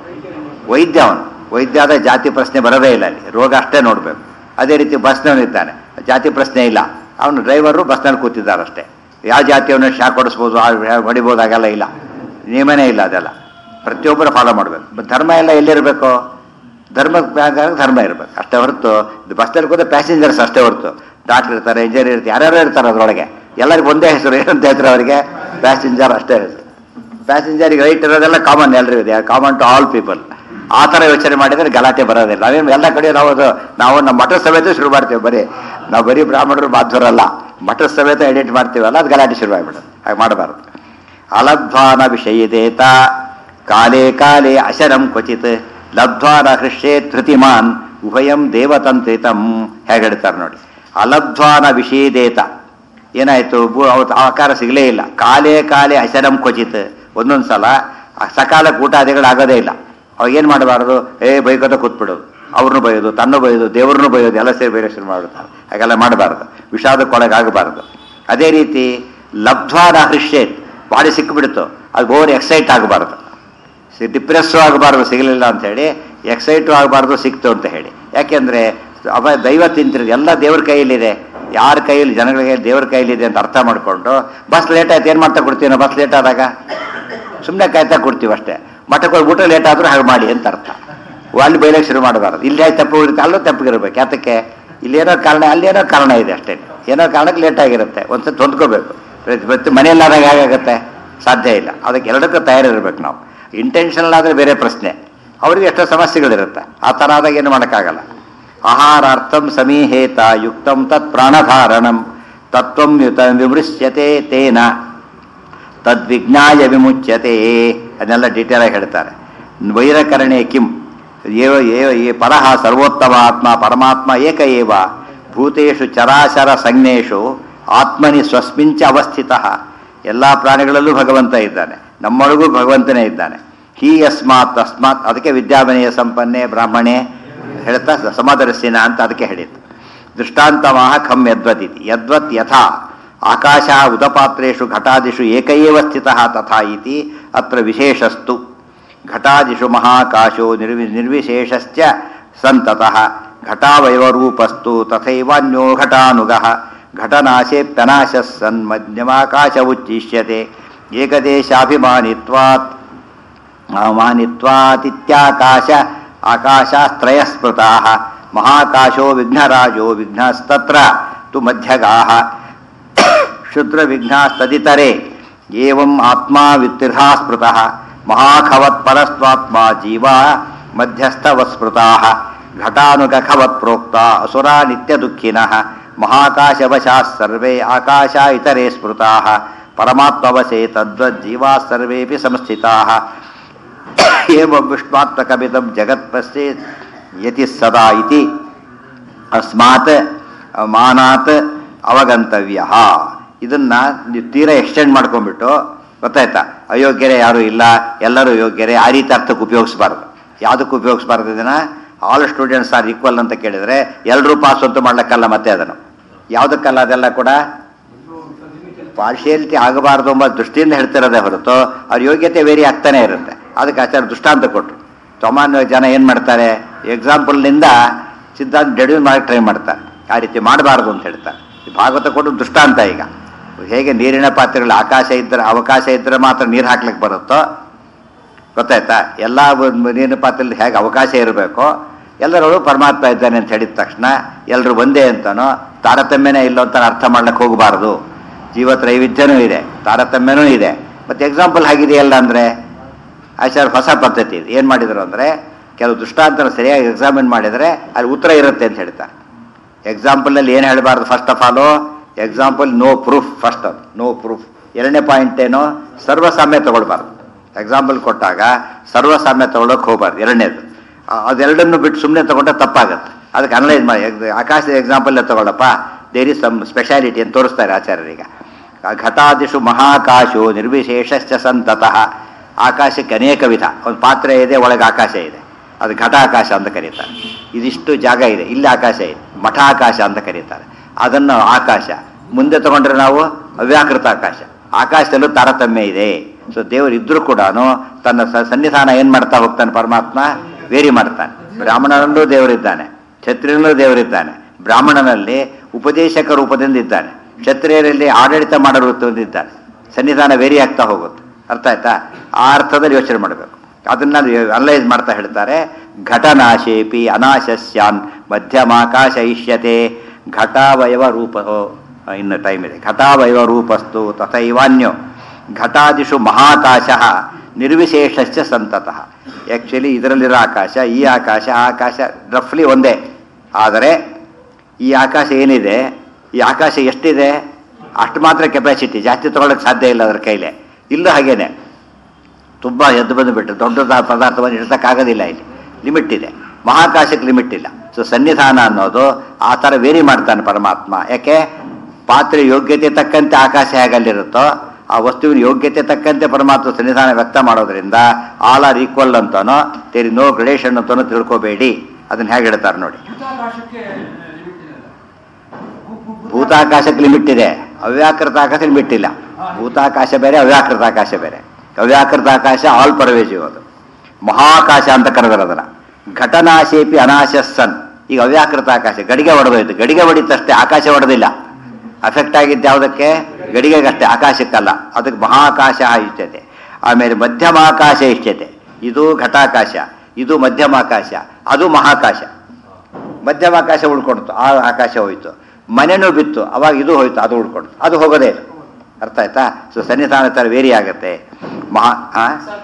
ವೈದ್ಯ ಅವನು ವೈದ್ಯ ಆದ ಜಾತಿ ಪ್ರಶ್ನೆ ಬರೋದೇ ಇಲ್ಲ ಅಲ್ಲಿ ರೋಗ ಅಷ್ಟೇ ನೋಡಬೇಕು ಅದೇ ರೀತಿ ಬಸ್ನವನಿದ್ದಾನೆ ಜಾತಿ ಪ್ರಶ್ನೆ ಇಲ್ಲ ಅವನು ಡ್ರೈವರು ಬಸ್ನಲ್ಲಿ ಕೂತಿದ್ದಾರೆ ಅಷ್ಟೇ ಯಾವ ಜಾತಿಯವನ್ನ ಶಾಕ್ ಹೊಡಿಸ್ಬೋದು ಆ- ಹೊಡಿಬೋದು ಹಾಗೆಲ್ಲ ಇಲ್ಲ ನಿಯಮನೇ ಇಲ್ಲ ಅದೆಲ್ಲ ಪ್ರತಿಯೊಬ್ಬರು ಫಾಲೋ ಮಾಡಬೇಕು ಧರ್ಮ ಎಲ್ಲ ಎಲ್ಲಿರಬೇಕು ಧರ್ಮ ಪ್ರಕಾರ ಧರ್ಮ ಇರಬೇಕು ಅಷ್ಟೇ ಹೊರತು ಇದು ಬಸ್ನಲ್ಲಿ ಕೂತ ಪ್ಯಾಸೆಂಜರ್ಸ್ ಅಷ್ಟೇ ಹೊರತು ಡಾಕ್ಟರ್ ಇರ್ತಾರೆ ಇಂಜಿನಿಯರ್ ಇರ್ತಾರೆ ಯಾರ್ಯಾರು ಇರ್ತಾರೆ ಅದರೊಳಗೆ ಎಲ್ಲರಿಗೂ ಒಂದೇ ಹೆಸರು ಏನಂತ ಹೇಳ್ತಾರೆ ಅವರಿಗೆ ಪ್ಯಾಸೆಂಜರ್ ಅಷ್ಟೇ ಹೆಸರು ಪ್ಯಾಸೆಂಜರಿಗೆ ರೈಟ್ ಇರೋದೆಲ್ಲ ಕಾಮನ್ ಎಲ್ಲರಿಗೂ ಇದೆ ಕಾಮನ್ ಟು ಆಲ್ ಪೀಪಲ್ ಆ ಥರ ಯೋಚನೆ ಮಾಡಿದರೆ ಗಲಾಟೆ ಬರೋದಿಲ್ಲ ನಾವೇನು ಎಲ್ಲ ಕಡೆ ನಾವು ಅದು ನಾವು ನಮ್ಮ ಮಠ ಸಮೇತ ಶುರು ಮಾಡ್ತೀವಿ ಬರೀ ನಾವು ಬರೀ ಬ್ರಾಹ್ಮಣರು ಬಾಧ್ವರಲ್ಲ ಮಠ ಸಮೇತ ಎಡಿಟ್ ಮಾಡ್ತೀವಲ್ಲ ಅದು ಗಲಾಟೆ ಶುರುವಾಗ್ಬಿಡೋದು ಹಾಗೆ ಮಾಡಬಾರ್ದು ಅಲಧ್ವಾನ ವಿಷಯದೇತ ಕಾಲೇ ಕಾಲೇ ಅಶರಂ ಕ್ವಚಿತ್ ಲಬ್ಧ್ವಾನ ಹೃಷ್ಯೇ ಧೃತಿಮಾನ್ ಉಭಯಂ ದೇವತಂತ್ರಿತಂ ಹೇಗೆ ಹೇಳ್ತಾರೆ ನೋಡಿ ಅಲಬ್ಧ್ವಾನ ವಿಷಯದೇತ ಏನಾಯ್ತು ಬು- ಅವತ್ತು ಆಕಾರ ಸಿಗಲೇ ಇಲ್ಲ ಕಾಲೇ ಕಾಲೇ ಅಶರಂ ಕ್ವಚಿತ್ ಒಂದೊಂದು ಸಲ ಆ ಸಕಾಲಕ್ಕೆ ಊಟಾದಿಗಳು ಆಗೋದೇ ಇಲ್ಲ ಅವಾಗ ಏನು ಮಾಡಬಾರ್ದು ಏ ಬೈಕೋತ ಕೂತ್ಬಿಡೋದು ಅವ್ರನ್ನೂ ಬೈಯೋದು ತನ್ನ ಬೈಯೋದು ದೇವ್ರನ್ನೂ ಬೈಯೋದು ಎಲ್ಲ ಸೇರಿ ಬೇರೆ ಶುರು ಮಾಡ್ಬಿಡ್ತಾರೆ ಹಾಗೆಲ್ಲ ಮಾಡಬಾರ್ದು ವಿಷಾದಕ್ಕೊಳಗಾಗಬಾರ್ದು ಅದೇ ರೀತಿ ಲಬ್ಧ್ವಾನ ಹೃಷ್ಯೇತ್ ಬಾಡಿ ಸಿಕ್ಕಿಬಿಡ್ತು ಅದು ಓವರ್ ಎಕ್ಸೈಟ್ ಆಗಬಾರ್ದು ಡಿಪ್ರೆಸ್ಸು ಆಗಬಾರ್ದು ಸಿಗಲಿಲ್ಲ ಅಂತ ಹೇಳಿ ಎಕ್ಸೈಟು ಆಗಬಾರ್ದು ಸಿಕ್ತು ಅಂತ ಹೇಳಿ ಯಾಕೆಂದ್ರೆ ಅವ ದೈವ ತಿಂತಿರೋದು ಎಲ್ಲ ದೇವ್ರ ಕೈಯಲ್ಲಿದೆ ಯಾರ ಕೈಯಲ್ಲಿ ಜನಗಳಿಗೆ ದೇವ್ರ ಕೈಯಲ್ಲಿದೆ ಅಂತ ಅರ್ಥ ಮಾಡಿಕೊಂಡು ಬಸ್ ಲೇಟ್ ಆಯ್ತು ಏನು ಮಾಡ್ತಾ ಕೊಡ್ತೀವಿ ನಾವು ಬಸ್ ಲೇಟ್ ಆದಾಗ ಸುಮ್ಮನೆ ಕಾಯ್ತಾ ಕೊಡ್ತೀವಿ ಅಷ್ಟೇ ಮಠಕ್ಕೆ ಹೋಗಿ ಊಟ ಲೇಟ್ ಆದರೂ ಹಾಗೆ ಮಾಡಿ ಅಂತ ಅರ್ಥ ಅಲ್ಲಿ ಬೈಲಕ್ಕೆ ಶುರು ಮಾಡಬಾರ್ದು ಇಲ್ಲಿ ಆಯ್ತು ತಪ್ಪು ಇರುತ್ತೆ ಅಲ್ಲೂ ತಪ್ಪಿಗಿರ್ಬೇಕು ಯಾತಕ್ಕೆ ಇಲ್ಲೇನೋ ಕಾರಣ ಅಲ್ಲೇನೋ ಕಾರಣ ಇದೆ ಅಷ್ಟೇ ಏನೋ ಕಾರಣಕ್ಕೆ ಲೇಟ್ ಆಗಿರುತ್ತೆ ಒಂದ್ಸತಿ ಹೊಂದ್ಕೋಬೇಕು ಪ್ರತಿ ಮನೆಯಲ್ಲಾದಾಗ ಹೇಗಾಗುತ್ತೆ ಸಾಧ್ಯ ಇಲ್ಲ ಅದಕ್ಕೆ ಎರಡಕ್ಕೂ ತಯಾರಿರ್ಬೇಕು ನಾವು ಇಂಟೆನ್ಷನಲ್ ಆದರೆ ಬೇರೆ ಪ್ರಶ್ನೆ ಅವ್ರಿಗೆ ಎಷ್ಟೋ ಸಮಸ್ಯೆಗಳಿರುತ್ತೆ ಆ ಥರ ಆದಾಗ ಏನು ಮಾಡೋಕ್ಕಾಗಲ್ಲ ಆಹಾರಾರ್ಥಂ ಸಮೀಹೇತ ಯುಕ್ತಂ ತತ್ ಪ್ರಾಣಧಾರಣಂ ತತ್ವಂ ಯುತ ವಿಮೃಶ್ಯತೆ ತೇನ ತದ್ವಿಜ್ಞಾಯ ವಿಮುಚ್ಯತೆ ಅದನ್ನೆಲ್ಲ ಡೀಟೇಲ್ ಆಗಿ ಹೇಳ್ತಾರೆ ವೈರಕರಣೆ ಕಿಂ ಏವ ಏವ ಏ ಪರಹ ಸರ್ವೋತ್ತಮ ಆತ್ಮ ಪರಮಾತ್ಮ ಏಕ ಏವ ಭೂತೇಷು ಚರಾಚರ ಸಂಜ್ಞೇಶು ಆತ್ಮನಿ ಸ್ವಸ್ಮಿಂಚ ಅವಸ್ಥಿತ ಎಲ್ಲ ಪ್ರಾಣಿಗಳಲ್ಲೂ ಭಗವಂತ ಇದ್ದಾನೆ ನಮ್ಮೊಳಗೂ ಭಗವಂತನೇ ಇದ್ದಾನೆ ಹೀ ಯಸ್ಮಾತ್ ತಸ್ಮಾತ್ ಅದಕ್ಕೆ ವಿದ್ಯಾಮನೆಯ ಸಂಪನ್ನೆ ಬ್ರಾಹ್ಮಣೆ ಹೇಳ್ತಾ ಸಮಾದರಸ್ಸಿನ ಅಂತ ಅದಕ್ಕೆ ಹೇಳಿತ್ತು ದೃಷ್ಟಾಂತಮಾಹ ಖಂ ಯದ್ವದಿತಿ ಯದ್ವತ್ ಯಥಾ ಆಕಾಶ ಉದಪಾತ್ರೇಷು ಘಟಾದಿಷು ಏಕ ಏವ ಸ್ಥಿತಃ ತಥಾ ಇತಿ ಅತ್ರ ವಿಶೇಷಸ್ತು ಘಟಾದಿಷು ಮಹಾಕಾಶೋ ನಿರ್ವಿ ನಿರ್ವಿಶೇಷಶ್ಚ ಸಂತತಃ ಘಟಾವಯವರೂಪಸ್ತು ತಥೈವಾನ್ಯೋ ಘಟಾನುಗಃ ಘಟನಾಶೇಪ್ಯನಾಶಃ ಸನ್ ಮಧ್ಯಮಾಕಾಶ ಉಚ್ಚಿಷ್ಯತೆ ಏಕದೇಶಾಭಿಮಾನಿತ್ವಾತ್ ಮಾನಿತ್ವಾತಿತ್ಯಾಕಾಶ ಆಕಾಶಾಸ್ತ್ರಯಸ್ಮೃತಾಃ ಮಹಾಕಾಶೋ ವಿಘ್ನರಾಜೋ ವಿಘ್ನಸ್ತತ್ರ ತು ಮಧ್ಯಗಾಃ ಕ್ಷುದ್ರವಿಘ್ನಾಸ್ತದಿತರೆ ಏವಂ ಆತ್ಮಾ ವಿತ್ತಿರ್ಹಾ ಸ್ಮೃತಃ ಮಹಾಖವತ್ ಪರಸ್ತ್ವಾತ್ಮ ಜೀವ ಮಧ್ಯಸ್ಥವಸ್ಮೃತಾಃ ಘಟಾನುಗಖವತ್ ಪ್ರೋಕ್ತ ಅಸುರಾ ನಿತ್ಯದುಃಖಿನಃ ಮಹಾಕಾಶವಶಾಃ ಸರ್ವೇ ಆಕಾಶ ಇತರೆ ಸ್ಮೃತಾಃ ಪರಮಾತ್ಮವಶೇ ತದ್ವಜ್ಜೀವಾಃ ಸರ್ವೇಪಿ ಸಂಸ್ಥಿತಾಃ ಏವಂ ವಿಷ್ಣಾತ್ಮಕಮಿದಂ ಜಗತ್ ಪಶ್ಯೇತ್ ಯತಿ ಸದಾ ಇತಿ ಅಸ್ಮಾತ್ ಮಾನಾತ್ ಅವಗಂತವ್ಯ ಇದನ್ನ ನೀವು ತೀರಾ ಎಕ್ಸ್ಟೆಂಡ್ ಮಾಡ್ಕೊಂಡ್ಬಿಟ್ಟು ಗೊತ್ತಾಯ್ತಾ ಅಯೋಗ್ಯರೇ ಯಾರು ಇಲ್ಲ ಎಲ್ಲರೂ ಯೋಗ್ಯರೇ ಆ ರೀತಿ ಅರ್ಥಕ್ಕೆ ಉಪಯೋಗಿಸಬಾರ್ದು ಯಾವುದಕ್ಕೆ ಉಪಯೋಗಿಸಬಾರ್ದು ಇದನ್ನ ಆಲ್ ಸ್ಟೂಡೆಂಟ್ಸ್ ಆರ್ ಈಕ್ವಲ್ ಅಂತ ಕೇಳಿದ್ರೆ ಎಲ್ಲರೂ ಪಾಸ್ ಅಂತೂ ಮಾಡ್ಲಿಕ್ಕಲ್ಲ ಮತ್ತೆ ಅದನ್ನು ಯಾವುದಕ್ಕಲ್ಲ ಅದೆಲ್ಲ ಕೂಡ ಪಾರ್ಶಿಯಾಲಿಟಿ ಆಗಬಾರ್ದು ಎಂಬ ದೃಷ್ಟಿಯಿಂದ ಹೇಳ್ತಿರೋದೇ ಹೊರತು ಅವ್ರ ಯೋಗ್ಯತೆ ವೇರಿ ಆಗ್ತಾನೆ ಇರುತ್ತೆ ಅದಕ್ಕೆ ಆಚಾರ ದೃಷ್ಟಾಂತ ಕೊಟ್ಟರು ಸಾಮಾನ್ಯ ಜನ ಏನು ಮಾಡ್ತಾರೆ ಎಕ್ಸಾಂಪಲ್ನಿಂದ ಸಿದ್ಧಾಂತ ಡೆಡ್ಯೂಸ್ ಮಾಡಿ ಟ್ರೈ ಮಾಡ್ತಾರೆ ಆ ರೀತಿ ಮಾಡಬಾರ್ದು ಅಂತ ಹೇಳ್ತಾರೆ ಈ ಭಾಗವತ ಕೊಟ್ಟು ದೃಷ್ಟಾಂತ ಈಗ ಹೇಗೆ ನೀರಿನ ಪಾತ್ರೆಗಳು ಆಕಾಶ ಇದ್ದರೆ ಅವಕಾಶ ಇದ್ದರೆ ಮಾತ್ರ ನೀರು ಹಾಕ್ಲಿಕ್ಕೆ ಬರುತ್ತೋ ಗೊತ್ತಾಯ್ತಾ ಎಲ್ಲ ಒಂದು ನೀರಿನ ಪಾತ್ರೆಯಲ್ಲಿ ಹೇಗೆ ಅವಕಾಶ ಇರಬೇಕೋ ಎಲ್ಲರಲ್ಲೂ ಪರಮಾತ್ಮ ಇದ್ದಾನೆ ಅಂತ ಹೇಳಿದ ತಕ್ಷಣ ಎಲ್ಲರೂ ಒಂದೇ ಅಂತನೋ ತಾರತಮ್ಯನೇ ಇಲ್ಲ ಅಂತ ಅರ್ಥ ಮಾಡ್ಲಿಕ್ಕೆ ಹೋಗಬಾರ್ದು ಜೀವ ತ್ರೈವಿಧ್ಯವೂ ಇದೆ ತಾರತಮ್ಯನೂ ಇದೆ ಮತ್ತೆ ಎಕ್ಸಾಂಪಲ್ ಆಗಿದೆಯಲ್ಲ ಅಂದರೆ ಆಚಾರ ಹೊಸ ಪದ್ಧತಿ ಇದೆ ಏನು ಮಾಡಿದರು ಅಂದರೆ ಕೆಲವು ದೃಷ್ಟಾಂತರ ಸರಿಯಾಗಿ ಎಕ್ಸಾಮಿನ್ ಮಾಡಿದರೆ ಅಲ್ಲಿ ಉತ್ತರ ಇರುತ್ತೆ ಅಂತ ಹೇಳ್ತಾರೆ ಎಕ್ಸಾಂಪಲಲ್ಲಿ ಏನು ಹೇಳಬಾರ್ದು first of all example no proof first ಅದು ನೋ ಪ್ರೂಫ್ ಎರಡನೇ ಪಾಯಿಂಟ್ ಏನು ಸರ್ವಸಾಮ್ಯ ತಗೊಳ್ಬಾರ್ದು ಎಕ್ಸಾಂಪಲ್ ಕೊಟ್ಟಾಗ ಸರ್ವಸಾಮ್ಯ ತಗೊಳ್ಳೋಕೆ ಹೋಗ್ಬಾರ್ದು ಎರಡನೇದು ಆ- ಅದೆರಡನ್ನು ಬಿಟ್ಟು ಸುಮ್ಮನೆ ತಗೊಂಡ್ರೆ ತಪ್ಪಾಗತ್ತೆ ಅದಕ್ಕೆ ಅನಲೈಸ್ ಮಾಡಿ ಎಗ್- ಆಕಾಶದ ಎಕ್ಸಾಂಪಲ್ಲೇ ತಗೊಳ್ಳಪ್ಪ ದೇರ್ ಇಸ್ ಸಮ್ ಸ್ಪೆಷಾಲಿಟಿ ಅಂತ ತೋರಿಸ್ತಾರೆ ಆಚಾರ್ಯರೀಗ ಆ ಘಟಾದಿಷು ಮಹಾಕಾಶೋ ನಿರ್ವಿಶೇಷಶ್ಚ ಸಂತತಃ ಆಕಾಶಕ್ಕೆ ಅನೇಕ ವಿಧ ಒಂದು ಪಾತ್ರೆ ಇದೆ ಒಳಗೆ ಆಕಾಶ ಇದೆ ಅದು ಘಟಾಕಾಶ ಅಂತ ಕರೀತಾರೆ ಇದಿಷ್ಟು ಜಾಗ ಇದೆ ಇಲ್ಲಿ ಆಕಾಶ ಇದೆ ಮಠಾಕಾಶ ಅಂತ ಕರೀತಾರೆ ಅದನ್ನು ಆಕಾಶ ಮುಂದೆ ತಗೊಂಡ್ರೆ ನಾವು ಅವ್ಯಾಕೃತ ಆಕಾಶ ಆಕಾಶದಲ್ಲೂ ತಾರತಮ್ಯ ಇದೆ ಸೊ ದೇವರು ಇದ್ರೂ ಕೂಡ ತನ್ನ ಸ- ಸನ್ನಿಧಾನ ಏನು ಮಾಡ್ತಾ ಹೋಗ್ತಾನೆ ಪರಮಾತ್ಮ ವೇರಿ ಮಾಡ್ತಾನೆ ಬ್ರಾಹ್ಮಣನಲ್ಲೂ ದೇವರಿದ್ದಾನೆ ಕ್ಷತ್ರಿಯನಲ್ಲೂ ದೇವರಿದ್ದಾನೆ ಬ್ರಾಹ್ಮಣನಲ್ಲಿ ಉಪದೇಶಕ ರೂಪದಿಂದ ಇದ್ದಾನೆ ಕ್ಷತ್ರಿಯರಲ್ಲಿ ಆಡಳಿತ ಮಾಡೋ ರೂಪದಿಂದ ಇದ್ದಾನೆ ಸನ್ನಿಧಾನ ವೇರಿ ಆಗ್ತಾ ಹೋಗುತ್ತೆ ಅರ್ಥ ಆಯ್ತಾ ಆ ಅರ್ಥದಲ್ಲಿ ಯೋಚನೆ ಮಾಡಬೇಕು ಅದನ್ನ ಅನಲೈಸ್ ಮಾಡ್ತಾ ಹೇಳ್ತಾರೆ ಘಟನಾಶೇಪಿ ಅನಾಶಸ್ಯಾನ್ ಮಧ್ಯಮಾಕಾಶ ಇಷ್ಯತೆ ಘಟಾವಯವ ರೂಪ ಇನ್ನು ಟೈಮ್ ಇದೆ ಘಟಾವಯವ ರೂಪಸ್ತು ತಥೈವಾನ್ಯೋ ಘಟಾದಿಷು ಮಹಾಕಾಶ ನಿರ್ವಿಶೇಷಶ್ಚ ಸಂತತಃ ಆ್ಯಕ್ಚುಲಿ ಇದರಲ್ಲಿರೋ ಆಕಾಶ ಈ ಆಕಾಶ ಆ ಆಕಾಶ ರಫ್ಲಿ ಒಂದೇ ಆದರೆ ಈ ಆಕಾಶ ಏನಿದೆ ಈ ಆಕಾಶ ಎಷ್ಟಿದೆ ಅಷ್ಟು ಮಾತ್ರ ಕೆಪಾಸಿಟಿ ಜಾಸ್ತಿ ತಗೊಳ್ಳೋಕೆ ಸಾಧ್ಯ ಇಲ್ಲ ಅದರ ಕೈಲೇ ಇಲ್ಲೂ ಹಾಗೇನೆ ತುಂಬ ಎದ್ದು ಬಂದುಬಿಟ್ಟು ದೊಡ್ಡ ಪದಾರ್ಥವನ್ನು ಇಡ್ಸೋಕ್ಕಾಗೋದಿಲ್ಲ ಇಲ್ಲಿ ಲಿಮಿಟ್ ಇದೆ ಮಹಾಕಾಶಕ್ಕೆ ಲಿಮಿಟ್ ಇಲ್ಲ ಸೊ ಸನ್ನಿಧಾನ ಅನ್ನೋದು ಆ ಥರ ವೇರಿ ಮಾಡ್ತಾನೆ ಪರಮಾತ್ಮ ಯಾಕೆ ಪಾತ್ರೆ ಯೋಗ್ಯತೆ ತಕ್ಕಂತೆ ಆಕಾಶ ಹೇಗಲ್ಲಿರುತ್ತೋ ಆ ವಸ್ತುವಿನ ಯೋಗ್ಯತೆ ತಕ್ಕಂತೆ ಪರಮಾತ್ಮ ಸನ್ನಿಧಾನ ವ್ಯಕ್ತ ಮಾಡೋದ್ರಿಂದ ಆಲ್ ಆರ್ ಈಕ್ವಲ್ ಅಂತಾನೋ ತೇರಿ ನೋ ಗ್ರೇಡೇಷನ್ ಅಂತಾನೋ ತಿಳ್ಕೊಬೇಡಿ ಅದನ್ನ ಹೇಗೆ ಹೇಳ್ತಾರೆ ನೋಡಿ ಭೂತಾಕಾಶಕ್ಕೆ ಲಿಮಿಟ್ ಇದೆ ಭೂತಾಕಾಶಕ್ಕೆ ಲಿಮಿಟ್ ಇದೆ ಅವ್ಯಾಕೃತ ಆಕಾಶ ಲಿಮಿಟ್ ಇಲ್ಲ ಭೂತಾಕಾಶ ಬೇರೆ ಅವ್ಯಾಕೃತ ಆಕಾಶ ಬೇರೆ ಅವ್ಯಾಕೃತ ಆಕಾಶ ಆಲ್ ಪರವೇಶಿವ್ ಅದು ಮಹಾಕಾಶ ಅಂತ ಕರೆದ್ರೆ ಅದನ್ನ ಘಟನಾಶೇಪಿ ಅನಾಶಸ್ಸನ್ ಈಗ ಅವ್ಯಾಕೃತ ಆಕಾಶ ಗಡಿಗೆ ಹೊಡೆದೋಯ್ತು ಗಡಿಗೆ ಹೊಡಿತಷ್ಟೇ ಆಕಾಶ ಹೊಡೆದಿಲ್ಲ ಅಫೆಕ್ಟ್ ಆಗಿದ್ದು ಯಾವುದಕ್ಕೆ ಗಡಿಗೆಗಷ್ಟೇ ಆಕಾಶಕ್ಕಲ್ಲ ಅದಕ್ಕೆ ಮಹಾಕಾಶ ಇಷ್ಟತೆ ಆಮೇಲೆ ಮಧ್ಯಮಾಕಾಶ ಇಷ್ಟತೆ ಇದು ಘಟಾಕಾಶ ಇದು ಮಧ್ಯಮಾಕಾಶ ಅದು ಮಹಾಕಾಶ ಮಧ್ಯಮಾಕಾಶ ಉಳ್ಕೊಳ್ತು ಆ ಆಕಾಶ ಹೋಯ್ತು ಮನೆನೂ ಬಿತ್ತು ಅವಾಗ ಇದು ಹೋಯ್ತು ಅದು ಉಳ್ಕೊಳ್ತು ಅದು ಹೋಗೋದೇ ಇಲ್ಲ ಅರ್ಥ ಆಯ್ತಾ ಸೊ ಸನ್ನಿಧಾನ ಥರ ವೇರಿ ಆಗುತ್ತೆ ಮಹಾ ಆ?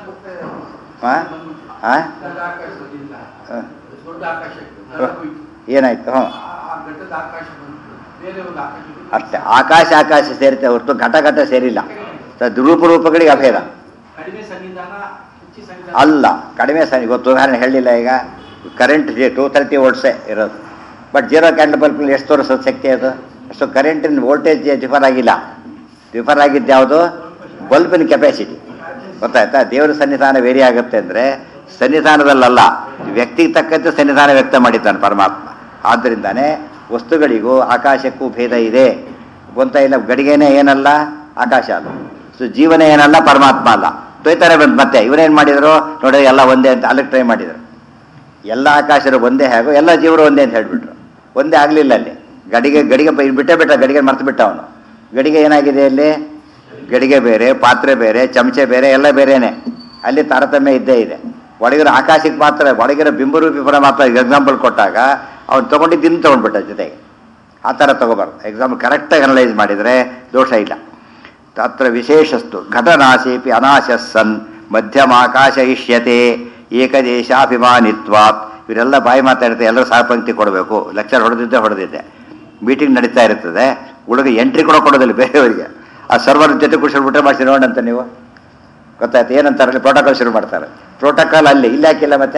ಆ? ಆ? ಆಕಾಶದಿಂದ ಆ. ದೊಡ್ಡ ಆಕಾಶ ಇತ್ತು. ನೆಲ ಹೋಯ್ತು. ಏನಾಯ್ತು ಹ್ಞೂ ಆ ಆ ಘಟ್ಟದ ಆಕಾಶ ಬಂತು ಬೇರೆ ಒಂದು ಆಕಾಶ ಬಂತು. ಅಷ್ಟೇ ಆಕಾಶ ಆಕಾಶ ಸೇರುತ್ತೆ ಹೊರತು ಘಟ ಘಟ ಸೇರಿಲ್ಲ ಸೊ ರೂಪ ರೂಪಗಳಿಗೆ ಅಭೇದ ಕಡಿಮೆ ಸನ್ನಿಧಾನ ಹೆಚ್ಚು ಸನ್ನಿಧಾನ ಅಲ್ಲ ಕಡಿಮೆ ಸರಿ ಇವತ್ತು ಉದಾಹರಣೆ ಹೇಳಿಲ್ಲ ಈಗ ಕರೆಂಟ್ ಟೂ ತರ್ಟಿ ವೋಲ್ಟ್ಸೇ ಇರೋದು ಬಟ್ ಜೀರೋ ಕ್ಯಾಂಡಲ್ ಬಲ್ಬಲ್ಲಿ ಎಷ್ಟು ತೋರಿಸೋದು ಶಕ್ತಿ ಅದು ಸೊ ಕರೆಂಟಿನ ವೋಲ್ಟೇಜ್ ಡಿಫರ್ ಆಗಿಲ್ಲ ಡಿಫರ್ ಆಗಿದ್ದು ಯಾವುದು ಬಲ್ಬಿನ ಕೆಪಾಸಿಟಿ ಗೊತ್ತಾಯ್ತಾ ದೇವರ ಸನ್ನಿಧಾನ ವೇರಿ ಆಗುತ್ತೆ ಅಂದರೆ ಸನ್ನಿಧಾನದಲ್ಲಲ್ಲ ವ್ಯಕ್ತಿಗೆ ತಕ್ಕಂತೆ ಸನ್ನಿಧಾನ ವ್ಯಕ್ತ ಮಾಡಿದ್ದಾನೆ ಪರಮಾತ್ಮ ಆದ್ದರಿಂದಾನೇ ವಸ್ತುಗಳಿಗೂ ಆಕಾಶಕ್ಕೂ ಭೇದ ಇದೆ ಗೊಂತ ಇಲ್ಲ ಗಡಿಗೆನೇ ಏನಲ್ಲ ಆಕಾಶ ಅಲ್ಲ ಸೊ ಜೀವನ ಏನಲ್ಲ ಪರಮಾತ್ಮ ಅಲ್ಲ ದ್ವೈತಾರೆ ಬಂದು ಮತ್ತೆ ಇವರೇನು ಮಾಡಿದರು ನೋಡಿ ಎಲ್ಲ ಒಂದೇ ಅಂತ ಅಲ್ಲಿಗೆ ಟ್ರೈ ಮಾಡಿದರು ಎಲ್ಲ ಆಕಾಶರು ಒಂದೇ ಹೇಗೋ ಎಲ್ಲ ಜೀವರು ಒಂದೇ ಅಂತ ಹೇಳ್ಬಿಟ್ರು ಒಂದೇ ಆಗಲಿಲ್ಲ ಅಲ್ಲಿ ಗಡಿಗೆ ಗಡಿಗೆ ಬ- ಬಿಟ್ಟೇ ಬಿಟ್ಟ ಗಡಿಗೆ ಮರ್ತು ಬಿಟ್ಟ ಅವನು ಗಡಿಗೆ ಏನಾಗಿದೆ ಅಲ್ಲಿ ಗಡಿಗೆ ಬೇರೆ ಪಾತ್ರೆ ಬೇರೆ ಚಮಚೆ ಬೇರೆ ಎಲ್ಲ ಬೇರೆನೆ ಅಲ್ಲಿ ತಾರತಮ್ಯ ಇದ್ದೇ ಇದೆ ಒಳಗಿರೋ ಆಕಾಶಕ್ಕೆ ಮಾತ್ರ ಒಳಗಿರೋ ಬಿಂಬರೂಪಿ ಪರ ಮಾತ್ರ ಎಕ್ಸಾಂಪಲ್ ಕೊಟ್ಟಾಗ ಅವ್ನು ತೊಗೊಂಡಿದ್ದು ಇನ್ನು ತೊಗೊಂಡ್ಬಿಟ್ಟ ಜೊತೆಗೆ ಆ ಥರ ತಗೋಬಾರ್ದು ಎಕ್ಸಾಂಪಲ್ ಕರೆಕ್ಟಾಗಿ ಅನಲೈಸ್ ಮಾಡಿದರೆ ದೋಷ ಇಲ್ಲ ತತ್ರ ವಿಶೇಷಸ್ತು ಘಟನಾಶೇಪಿ ಅನಾಶಸ್ಸನ್ ಮಧ್ಯಮಾಕಾಶ ಇಷ್ಯತೆ ಏಕದೇಶಾಭಿಮಾನಿತ್ವಾತ್ ಇವರೆಲ್ಲ ಬಾಯಿ ಮಾತಾಡ್ತಾರೆ ಎಲ್ಲರೂ ಸಹಪಂಕ್ತಿ ಕೊಡಬೇಕು ಲೆಕ್ಚರ್ ಹೊಡೆದಿದ್ದೆ ಹೊಡೆದಿದ್ದೆ ಮೀಟಿಂಗ್ ನಡೀತಾ ಇರ್ತದೆ ಹುಡುಗ ಎಂಟ್ರಿ ಕೂಡ ಕೊಡೋದಿಲ್ಲ ಬೇರೆಯವರಿಗೆ ಆ ಸರ್ವರ್ ಜೊತೆ ಕೂಡಿಸ್ಬಿಟ್ರೆ ಮಾಡಿಸಿ ನೋಡಂತ ನೀವು ಗೊತ್ತಾಯ್ತು ಏನಂತಾರೆ ಪ್ರೋಟೋಕಾಲ್ ಶುರು ಮಾಡ್ತಾರೆ ಪ್ರೋಟೋಕಾಲ್ ಅಲ್ಲಿ ಇಲ್ಲ ಯಾಕಿಲ್ಲ ಮತ್ತೆ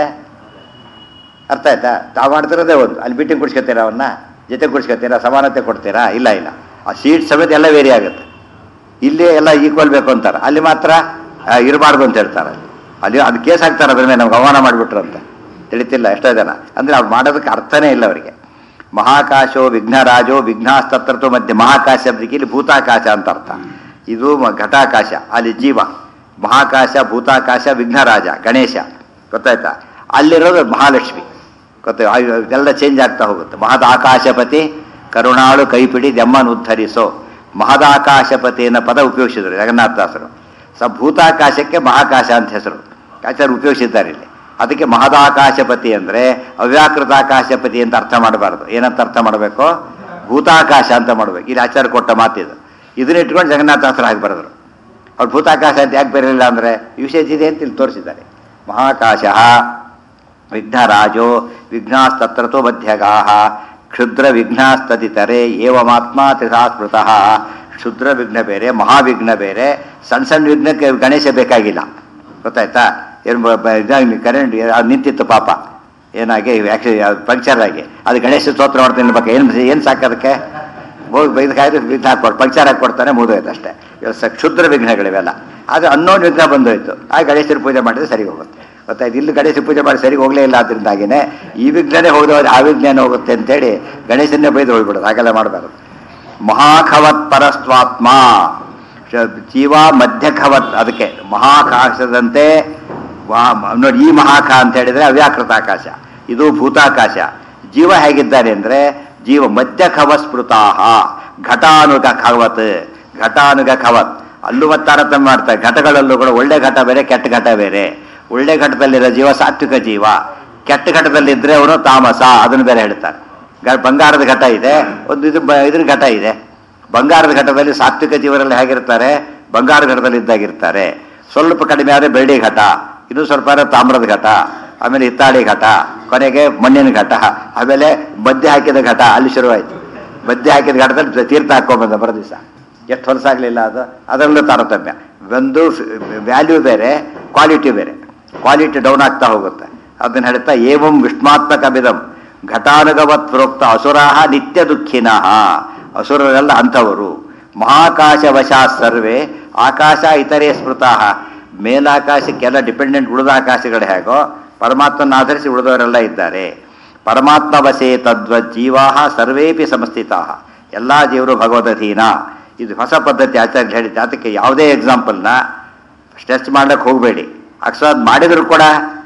ಅರ್ಥ ಆಯ್ತಾ ತಾವು ಮಾಡ್ತಿರೋದೇ ಒಂದು ಅಲ್ಲಿ ಮೀಟಿಂಗ್ ಕುಡಿಸ್ಕೊತೀರಾ ಅವನ್ನ ಜೊತೆ ಕುಡಿಸ್ಕೊತೀರಾ ಸಮಾನತೆ ಕೊಡ್ತೀರಾ ಇಲ್ಲ ಇಲ್ಲ ಆ ಸೀಟ್ ಸಮೇತ ಎಲ್ಲ ವೇರಿ ಆಗುತ್ತೆ ಇಲ್ಲಿ ಎಲ್ಲ ಈಕ್ವಲ್ ಬೇಕು ಅಂತಾರೆ ಅಲ್ಲಿ ಮಾತ್ರ ಇರಬಾರ್ದು ಅಂತ ಹೇಳ್ತಾರೆ ಅಲ್ಲಿ ಅದು ಕೇಸ್ ಹಾಕ್ತಾರೆ ಅದ್ರ ಮೇಲೆ ನಮ್ಗೆ ಅವಮಾನ ಮಾಡಿಬಿಟ್ರು ಅಂತ ತಿಳಿತಿಲ್ಲ ಎಷ್ಟೋ ಜನ ಅಂದರೆ ಅವ್ರು ಮಾಡೋದಕ್ಕೆ ಅರ್ಥನೇ ಇಲ್ಲ ಅವರಿಗೆ ಮಹಾಕಾಶೋ ವಿಘ್ನರಾಜೋ ವಿಘ್ನಾಸ್ತತ್ರತು ಮಧ್ಯೆ ಮಹಾಕಾಶ ಶಬ್ದಕ್ಕೆ ಇಲ್ಲಿ ಭೂತಾಕಾಶ ಅಂತ ಅರ್ಥ ಇದು ಮ- ಘಟಾಕಾಶ ಅಲ್ಲಿ ಜೀವ ಮಹಾಕಾಶ ಭೂತಾಕಾಶ ವಿಘ್ನರಾಜ ಗಣೇಶ ಗೊತ್ತಾಯ್ತಾ ಅಲ್ಲಿರೋದು ಮಹಾಲಕ್ಷ್ಮಿ ಗೊತ್ತ ಇದೆಲ್ಲ ಚೇಂಜ್ ಆಗ್ತಾ ಹೋಗುತ್ತೆ ಮಹದಾಕಾಶಪತಿ ಕರುಣಾಳು ಕೈಪಿಡಿ ದೆಮ್ಮನ್ನು ಉದ್ಧರಿಸೋ ಮಹದಾಕಾಶಪತಿ ಅನ್ನೋ ಪದ ಉಪಯೋಗಿಸಿದ್ರು ಜಗನ್ನಾಥದಾಸರು ಸ ಭೂತಾಕಾಶಕ್ಕೆ ಮಹಾಕಾಶ ಅಂತ ಹೆಸರು ಆಚಾರ್ಯ ಉಪಯೋಗಿಸಿದ್ದಾರೆ ಇಲ್ಲಿ ಅದಕ್ಕೆ ಮಹದಾಕಾಶಪತಿ ಅಂದರೆ ಅವ್ಯಾಕೃತಾಕಾಶಪತಿ ಅಂತ ಅರ್ಥ ಮಾಡಬಾರ್ದು ಏನಂತ ಅರ್ಥ ಮಾಡಬೇಕು ಭೂತಾಕಾಶ ಅಂತ ಮಾಡಬೇಕು ಇಲ್ಲಿ ಆಚಾರ್ಯ ಕೊಟ್ಟ ಮಾತಿದು ಇದನ್ನ ಇಟ್ಕೊಂಡು ಜಗನ್ನಾಥದಾಸರು ಹಾಗೆ ಬರೆದ್ರು ಅವ್ರು ಭೂತಾಕಾಶ ಅಂತ ಯಾಕೆ ಬರಲಿಲ್ಲ ಅಂದರೆ ಯೂಸೇಜ್ ಇದೆ ಅಂತ ಇಲ್ಲಿ ತೋರಿಸಿದ್ದಾರೆ ಮಹಾಕಾಶ ವಿಘ್ನರಾಜೋ ವಿಘ್ನಾಸ್ತತ್ರತೋ ಮಧ್ಯಗಾಹ ಕ್ಷುದ್ರ ವಿಘ್ನಾಸ್ತತಿತರೆ ಏವಮಾತ್ಮ ತ್ರಿಧಾ ಸ್ಮೃತಃ ಕ್ಷುದ್ರ ವಿಘ್ನ ಬೇರೆ ಮಹಾವಿಘ್ನ ಬೇರೆ ಸಣ್ಣ ಸಣ್ಣ ವಿಘ್ನಕ್ಕೆ ಗಣೇಶ ಬೇಕಾಗಿಲ್ಲ ಗೊತ್ತಾಯ್ತಾ ಏನು ಇದಾಗಿ ಕರೆಂಟ್ ಅದು ನಿಂತಿತ್ತು ಪಾಪ ಏನಾಗಿ ಆ್ಯಕ್ಚುಲಿ ಪಂಕ್ಚರ್ ಆಗಿ ಅದು ಗಣೇಶ ಸ್ತೋತ್ರ ಮಾಡ್ತೀನಿ ಬೇಕು ಏನು ಏನು ಸಾಕೋದಕ್ಕೆ ಹೋಗಿ ಇದಕ್ಕಾಯ್ತು ವಿಘ್ನ ಹಾಕ್ಕೊಡು ಪಂಕ್ಚರ್ ಹಾಕಿ ಕೊಡ್ತಾನೆ ಮುಗಿದೋಯ್ತು ಅಷ್ಟೇ ಇವಾಗ ಸ ಕ್ಷುದ್ರ ವಿಘ್ನಗಳಿವೆಲ್ಲ ಆದರೆ ಅನ್ನೋನ್ ವಿಘ್ನ ಬಂದೋಯ್ತು ಆ ಗಣೇಶನ ಪೂಜೆ ಮಾಡಿದ್ರೆ ಸರಿ ಹೋಗುತ್ತೆ ಗೊತ್ತಾಯ್ತು ಇಲ್ಲಿ ಗಣೇಶ ಪೂಜೆ ಮಾಡಿ ಸರಿ ಹೋಗಲೇ ಇಲ್ಲ ಅದರಿಂದಾಗಿನೇ ಈ ವಿಘ್ನನೇ ಹೋಗಿದವ್ರು ಆ ವಿಘ್ನೇನ ಹೋಗುತ್ತೆ ಅಂತೇಳಿ ಗಣೇಶನ್ನೇ ಬೈದು ಹೋಗ್ಬಿಡೋದು ಹಾಗೆಲ್ಲ ಮಾಡಬಾರ್ದು ಮಹಾಖವತ್ ಪರಸ್ವಾತ್ಮ ಶ- ಜೀವ ಮಧ್ಯಖವತ್ ಅದಕ್ಕೆ ಮಹಾಕಾಶದಂತೆ ವಾ- ಮ- ನೋಡಿ ಈ ಮಹಾಕ ಅಂತ ಹೇಳಿದ್ರೆ ಅವ್ಯಾಕೃತ ಆಕಾಶ ಇದು ಭೂತಾಕಾಶ ಜೀವ ಹೇಗಿದ್ದಾರೆ ಅಂದ್ರೆ ಜೀವ ಮಧ್ಯಖವ ಸ್ಮೃತಾಹ ಘಟಾನುಗ ಖವತ್ ಘಟಾನುಗ ಖವತ್ ಅಲ್ಲೂ ಮತ್ತೆ ತಾರತಮ್ಯ ಮಾಡ್ತಾರೆ ಘಟಗಳಲ್ಲೂ ಕೂಡ ಒಳ್ಳೆ ಘಟ ಬೇರೆ ಕೆಟ್ಟ ಘಟ ಬೇರೆ ಒಳ್ಳೆ ಘಟದಲ್ಲಿರೋ ಜೀವ ಸಾತ್ವಿಕ ಜೀವ ಕೆಟ್ಟ ಘಟದಲ್ಲಿದ್ರೆ ಅವನು ತಾಮಸ ಅದನ್ನು ಬೇರೆ ಹೇಳ್ತಾರೆ ಗ- ಬಂಗಾರದ ಘಟ ಇದೆ ಒಂದು ಇದು ಬ- ಇದ್ರ ಘಟ ಇದೆ ಬಂಗಾರದ ಘಟದಲ್ಲಿ ಸಾತ್ವಿಕ ಜೀವರಲ್ಲಿ ಹೇಗಿರ್ತಾರೆ ಬಂಗಾರ ಘಟದಲ್ಲಿ ಇದ್ದಾಗಿರ್ತಾರೆ ಸ್ವಲ್ಪ ಕಡಿಮೆ ಆದರೆ ಬೆಳ್ಳಿ ಘಟ ಇನ್ನು ಸ್ವಲ್ಪ ಆದರೆ ತಾಮ್ರದ ಘಟ ಆಮೇಲೆ ಹಿತ್ತಾಳಿ ಘಟ ಕೊನೆಗೆ ಮಣ್ಣಿನ ಘಟ ಆಮೇಲೆ ಮಧ್ಯೆ ಹಾಕಿದ ಘಟ ಅಲ್ಲಿ ಶುರುವಾಯಿತು ಮಧ್ಯೆ ಹಾಕಿದ ಘಟದಲ್ಲಿ ತೀರ್ಥ ಹಾಕೊಂಬಂದ ಬರೋ ದಿವಸ ಎಷ್ಟು ಹೊಲಸಾಗಲಿಲ್ಲ ಅದು ಅದರಲ್ಲೂ ತಾರತಮ್ಯ ಒಂದು ವ್ಯಾಲ್ಯೂ ಬೇರೆ ಕ್ವಾಲಿಟಿ ಬೇರೆ ಕ್ವಾಲಿಟಿ ಡೌನ್ ಆಗ್ತಾ ಹೋಗುತ್ತೆ ಅದನ್ನ ಹೇಳ್ತಾ ಏವಂ ವಿಷ್ಮಾತ್ಮಕ ಬಿದಂ ಘಟಾನುಗವತ್ ಪ್ರೋಕ್ತ ಅಸುರಾಹ ನಿತ್ಯ ದುಃಖಿನಃ ಅಸುರರೆಲ್ಲ ಅಂಥವರು ಮಹಾಕಾಶ ವಶಾ ಸರ್ವೇ ಆಕಾಶ ಇತರೆ ಸ್ಮೃತಃ ಮೇಲಾಕಾಶಕ್ಕೆಲ್ಲ ಡಿಪೆಂಡೆಂಟ್ ಉಳಿದ ಆಕಾಶಗಳು ಹೇಗೋ ಪರಮಾತ್ಮನ ಆಧರಿಸಿ ಉಳಿದವರೆಲ್ಲ ಇದ್ದಾರೆ ಪರಮಾತ್ಮ ವಶೇ ತದ್ವತ್ ಜೀವಾ ಸರ್ವೇಪಿ ಸಮಸ್ಥಿತಾ ಎಲ್ಲ ಜೀವರು ಭಗವದಧೀನ ಇದು ಹೊಸ ಪದ್ಧತಿ ಆಚಾರ್ಯ ಹೇಳಿದ್ದೆ ಅದಕ್ಕೆ ಯಾವುದೇ ಎಕ್ಸಾಂಪಲ್ನ ಸ್ಟ್ರೆಚ್ ಮಾಡ್ಲಿಕ್ಕೆ ಹೋಗಬೇಡಿ ಅಕಸ್ಮಾತ್ ಮಾಡಿದ್ರು ಕೂಡ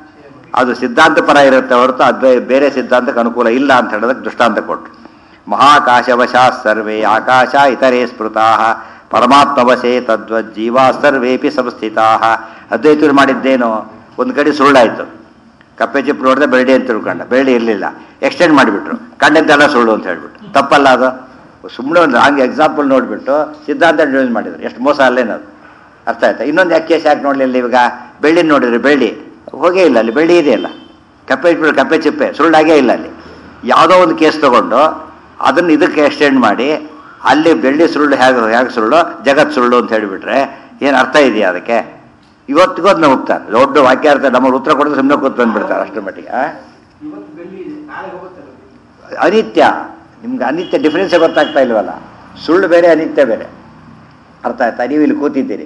ಅದು ಸಿದ್ಧಾಂತ ಪರ ಇರುತ್ತೆ ಹೊರತು ಅದು ಬೇರೆ ಸಿದ್ಧಾಂತಕ್ಕೆ ಅನುಕೂಲ ಇಲ್ಲ ಅಂತ ಹೇಳೋದಕ್ಕೆ ದೃಷ್ಟಾಂತ ಕೊಟ್ಟರು ಮಹಾಕಾಶವಶಾ ಸರ್ವೇ ಆಕಾಶ ಇತರೇ ಸ್ಮೃತಾ ಪರಮಾತ್ಮವಶೇ ತದ್ವತ್ ಜೀವಾ ಸರ್ವೇಪಿ ಸಂಸ್ಥಿತಾ ಅದ್ವೈತರು ಮಾಡಿದ್ದೇನು ಒಂದು ಕಡೆ ಸುಳ್ಳಾಯಿತು ಕಪ್ಪೆ ಚಿಪ್ಪು ನೋಡಿದ್ರೆ ಬೆಳ್ಳಿ ಅಂತ ತಿಳ್ಕೊಂಡ ಬೆಳ್ಳಿ ಇರಲಿಲ್ಲ ಎಕ್ಸ್ಟೆಂಡ್ ಮಾಡಿಬಿಟ್ರು ಕಂಡಂತೆಲ್ಲ ಸುಳ್ಳು ಅಂತ ಹೇಳ್ಬಿಟ್ಟು ತಪ್ಪಲ್ಲ ಅದು ಸುಮ್ಮನೆ ಒಂದು ಹಂಗೆ ಎಕ್ಸಾಂಪಲ್ ನೋಡಿಬಿಟ್ಟು ಸಿದ್ಧಾಂತ ಯೂಸ್ ಮಾಡಿದ್ರು ಎಷ್ಟು ಮೋಸ ಅಲ್ಲೇನದು ಅರ್ಥ ಆಯ್ತಾ ಇನ್ನೊಂದು ಯಾಕೆ ಕೇಸ್ ಯಾಕೆ ನೋಡಲಿಲ್ಲ ಇವಾಗ ಬೆಳ್ಳಿ ನೋಡಿದ್ರೆ ಬೆಳ್ಳಿ ಹೋಗೇ ಇಲ್ಲ ಅಲ್ಲಿ ಬೆಳ್ಳಿ ಇದೆಯಲ್ಲ ಕಪ್ಪೆ ಇಟ್ಬಿಟ್ಟು ಕಪ್ಪೆ ಚಿಪ್ಪೆ ಸುಳ್ಳಾಗೇ ಇಲ್ಲ ಅಲ್ಲಿ ಯಾವುದೋ ಒಂದು ಕೇಸ್ ತಗೊಂಡು ಅದನ್ನು ಇದಕ್ಕೆ ಎಕ್ಸ್ಟೆಂಡ್ ಮಾಡಿ ಅಲ್ಲಿ ಬೆಳ್ಳಿ ಸುಳ್ಳು ಹೇಗೆ ಹೇಗೆ ಸುಳ್ಳು ಜಗತ್ ಸುಳ್ಳು ಅಂತ ಹೇಳಿಬಿಟ್ರೆ ಏನು ಅರ್ಥ ಇದೆಯಾ ಅದಕ್ಕೆ ಇವತ್ತಿಗೋದು ನಾವು ಹೋಗ್ತಾರೆ ದೊಡ್ಡ ವಾಕ್ಯಾರ್ಥ ನಮ್ಮ ಉತ್ತರ ಕೊಡೋದು ಸುಮ್ಮನೆ ಕೂತ್ ಬಂದ್ಬಿಡ್ತಾರೆ ಅಷ್ಟರ ಮಟ್ಟಿಗೆ ಆ? ಇವತ್ತು ಬೆಳ್ಳಿ ಇದೆ ನಾಳೆ ಹೋಗುತ್ತಲ್ಲ ಅನಿತ್ಯ ನಿಮ್ಗೆ ಅನಿತ್ಯ ಡಿಫ್ರೆನ್ಸೇ ಗೊತ್ತಾಗ್ತಾ ಇಲ್ವಲ್ಲ ಸುಳ್ಳು ಬೇರೆ ಅನಿತ್ಯ ಬೇರೆ ಅರ್ಥ ಆಯ್ತಾ ನೀವು ಇಲ್ಲಿ ಕೂತಿದ್ದೀರಿ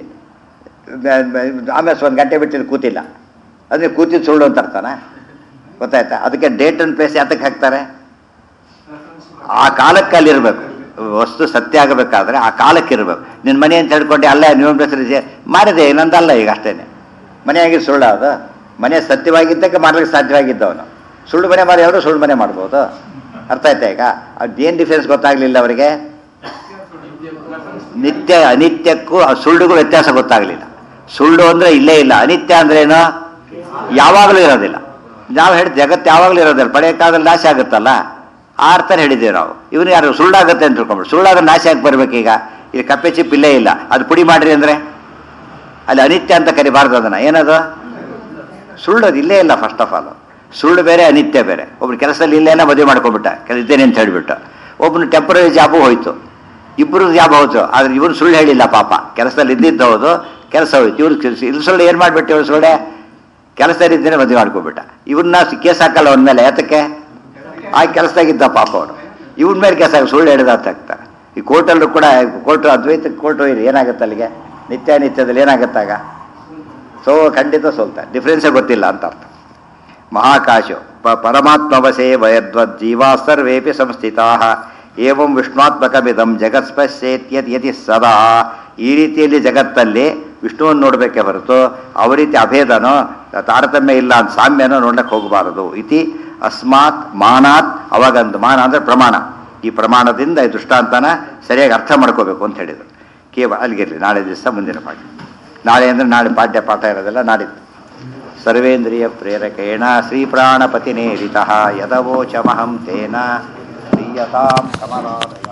ಆಮೇಲೆ ಒಂದು ಗಂಟೆ ಬಿಟ್ಟು ಇಲ್ಲಿ ಕೂತಿಲ್ಲ ಅಂದರೆ ಕೂತಿದ್ದು ಸುಳ್ಳು ಅಂತ ಅರ್ಥನಾ ಗೊತ್ತಾಯ್ತಾ ಅದಕ್ಕೆ ಡೇಟ್ ಅಂಡ್ ಪ್ಲೇಸ್ ಯಾತಕ್ಕೆ ಹಾಕ್ತಾರೆ ಆ ಕಾಲಕ್ಕೆ ಅಲ್ಲಿರ್ಬೇಕು ವಸ್ತು ಸತ್ಯ ಆಗಬೇಕಾದ್ರೆ ಆ ಕಾಲಕ್ಕೆ ಇರಬೇಕು ನಿನ್ನ ಮನೆ ಅಂತ ಹೇಳ್ಕೊಂಡು ಅಲ್ಲ ನೀವು ಹೆಸರು ಮಾರಿದೆ ನಂದಲ್ಲ ಈಗ ಅಷ್ಟೇನೆ ಮನೆಯಾಗಿ ಸುಳ್ಳು ಅದು ಮನೆ ಸತ್ಯವಾಗಿದ್ದಕ್ಕೆ ಮಾಡ್ಲಿಕ್ಕೆ ಸಾಧ್ಯವಾಗಿದ್ದವನು ಸುಳ್ಳು ಮನೆ ಮಾರಿ ಅವರು ಸುಳ್ಳು ಮನೆ ಮಾಡ್ಬೋದು ಅರ್ಥ ಆಯ್ತಾ ಈಗ ಅದೇನು ಡಿಫ್ರೆನ್ಸ್ ಗೊತ್ತಾಗ್ಲಿಲ್ಲ ಅವರಿಗೆ ನಿತ್ಯ ಅನಿತ್ಯಕ್ಕೂ ಆ ಸುಳ್ಳಿಗೂ ವ್ಯತ್ಯಾಸ ಗೊತ್ತಾಗಲಿಲ್ಲ ಸುಳ್ಳು ಅಂದ್ರೆ ಇಲ್ಲೇ ಇಲ್ಲ ಅನಿತ್ಯ ಅಂದ್ರೆ ಏನು ಯಾವಾಗಲೂ ಇರೋದಿಲ್ಲ ನಾವು ಹೇಳಿ ಜಗತ್ತು ಯಾವಾಗಲೂ ಇರೋದಿಲ್ಲ ಪಡೆಯ ಕಾಲದಲ್ಲಿ ನಾಶ ಆಗುತ್ತಲ್ಲ ಆ ಅರ್ಥನ ಹೇಳಿದ್ದೇವೆ ನಾವು ಇವನು ಯಾರು ಸುಳ್ಳಾಗುತ್ತೆ ಅಂತ ತಿಳ್ಕೊಂಬಿಟ್ಟು ಸುಳ್ಳಾದ್ರೆ ನಾಶ ಆಗಿ ಬರ್ಬೇಕೀಗ ಇಲ್ಲಿ ಕಪ್ಪೆ ಚಿಪ್ ಇಲ್ಲೇ ಇಲ್ಲ ಅದು ಪುಡಿ ಮಾಡ್ರಿ ಅಂದ್ರೆ ಅಲ್ಲಿ ಅನಿತ್ಯ ಅಂತ ಕರಿಬಾರ್ದು ಅದನ್ನ ಏನದು ಸುಳ್ಳು ಅದು ಇಲ್ಲೇ ಇಲ್ಲ ಫಸ್ಟ್ ಆಫ್ ಆಲ್ ಸುಳ್ಳು ಬೇರೆ ಅನಿತ್ಯ ಬೇರೆ ಒಬ್ರು ಕೆಲಸದಲ್ಲಿ ಇಲ್ಲೇನ ಮದುವೆ ಮಾಡ್ಕೊಂಡ್ಬಿಟ್ಟ ಕೆಲ ಇದ್ದೇನೆ ಅಂತ ಹೇಳ್ಬಿಟ್ಟು ಒಬ್ಬನು ಟೆಂಪರರಿ ಜಾಬು ಹೋಯ್ತು ಇಬ್ಬರು ಜಾಬ್ ಹೋಯ್ತು ಆದ್ರೆ ಇವನು ಸುಳ್ಳು ಹೇಳಿಲ್ಲ ಪಾಪ ಕೆಲಸದಲ್ಲಿ ಇದ್ದಿದ್ದು ಹೌದು ಕೆಲಸ ಹೋಯ್ತು ಇವ್ರು ಇಲ್ಲಿ ಸುಳ್ಳು ಏನು ಮಾಡ್ಬಿಟ್ಟು ಇವ್ರು ಸುಳ್ಳೆ ಕೆಲಸದಲ್ಲಿ ಇದ್ದೇನೆ ಮದುವೆ ಮಾಡ್ಕೊಂಡ್ಬಿಟ್ಟ ಇವನ್ನ ಕೇಸ್ ಹಾಕಲ್ಲ ಅವನ ಮೇಲೆ ಯಾತಕ್ಕೆ ಆ ಕೆಲಸದಾಗಿದ್ದ ಪಾಪ ಅವನು ಇವನ್ ಮೇಲೆ ಕೇಸ್ ಹಾಕಿ ಸುಳ್ಳು ಹೇಳಿದ ಅಂತ ಆಗ್ತಾರೆ ಈ ಕೋರ್ಟಲ್ಲೂ ಕೂಡ ಕೋರ್ಟು ಅದ್ವೈತ ಕೋರ್ಟು ಇದು ಏನಾಗುತ್ತೆ ಅಲ್ಲಿಗೆ ನಿತ್ಯ ನಿತ್ಯದಲ್ಲಿ ಏನಾಗುತ್ತಾಗ ಸೊ ಖಂಡಿತ ಸೋಲ್ತಾರೆ ಡಿಫ್ರೆನ್ಸೇ ಗೊತ್ತಿಲ್ಲ ಅಂತ ಅರ್ಥ ಮಹಾಕಾಶು ಪ ಪರಮಾತ್ಮವಸೇ ವಯದ್ವದ್ ಜೀವಾ ಸರ್ವೇಪಿ ಸಂಸ್ಥಿತಾ ಏವಂ ವಿಷ್ಣುತ್ಮಕಮಿದಂ ಜಗತ್ಸ್ಪಶ್ಯೇತ್ಯದ್ ಯತಿ ಸದಾ ಈ ರೀತಿಯಲ್ಲಿ ಜಗತ್ತಲ್ಲಿ ವಿಷ್ಣುವನ್ನು ನೋಡಬೇಕೆ ಹೊರತು ಅವ ರೀತಿ ಅಭೇದನೋ ತಾರತಮ್ಯ ಇಲ್ಲ ಅಂತ ಸಾಮ್ಯನೋ ನೋಡಕ್ಕೆ ಹೋಗಬಾರದು ಇತಿ ಅಸ್ಮಾತ್ ಮಾನಾತ್ ಅವಾಗಂದು ಮಾನ ಅಂದ್ರೆ ಪ್ರಮಾಣ ಈ ಪ್ರಮಾಣದಿಂದ ಈ ದೃಷ್ಟಾಂತನ ಸರಿಯಾಗಿ ಅರ್ಥ ಮಾಡ್ಕೋಬೇಕು ಅಂತ ಹೇಳಿದರು ಕೇವಲ ಅಲ್ಲಿಗಿರಲಿ ನಾಳೆ ದಿವಸ ಮುಂದಿನ ಪಾಠ ನಾಳೆ ಅಂದರೆ ನಾಳೆ ಪಾಠ್ಯ ಪಾಠ ಇರೋದೆಲ್ಲ ನಾಡಿದ್ದು ಸರ್ವೇಂದ್ರಿಯ ಪ್ರೇರಕೇಣ ಶ್ರೀಪ್ರಾಣಪತಿನೇರಿತ ಯದವೋಚಮಹಂ ತೇನ ಪ್ರೀಯತಾಂ ಕಮಲಾಲಯ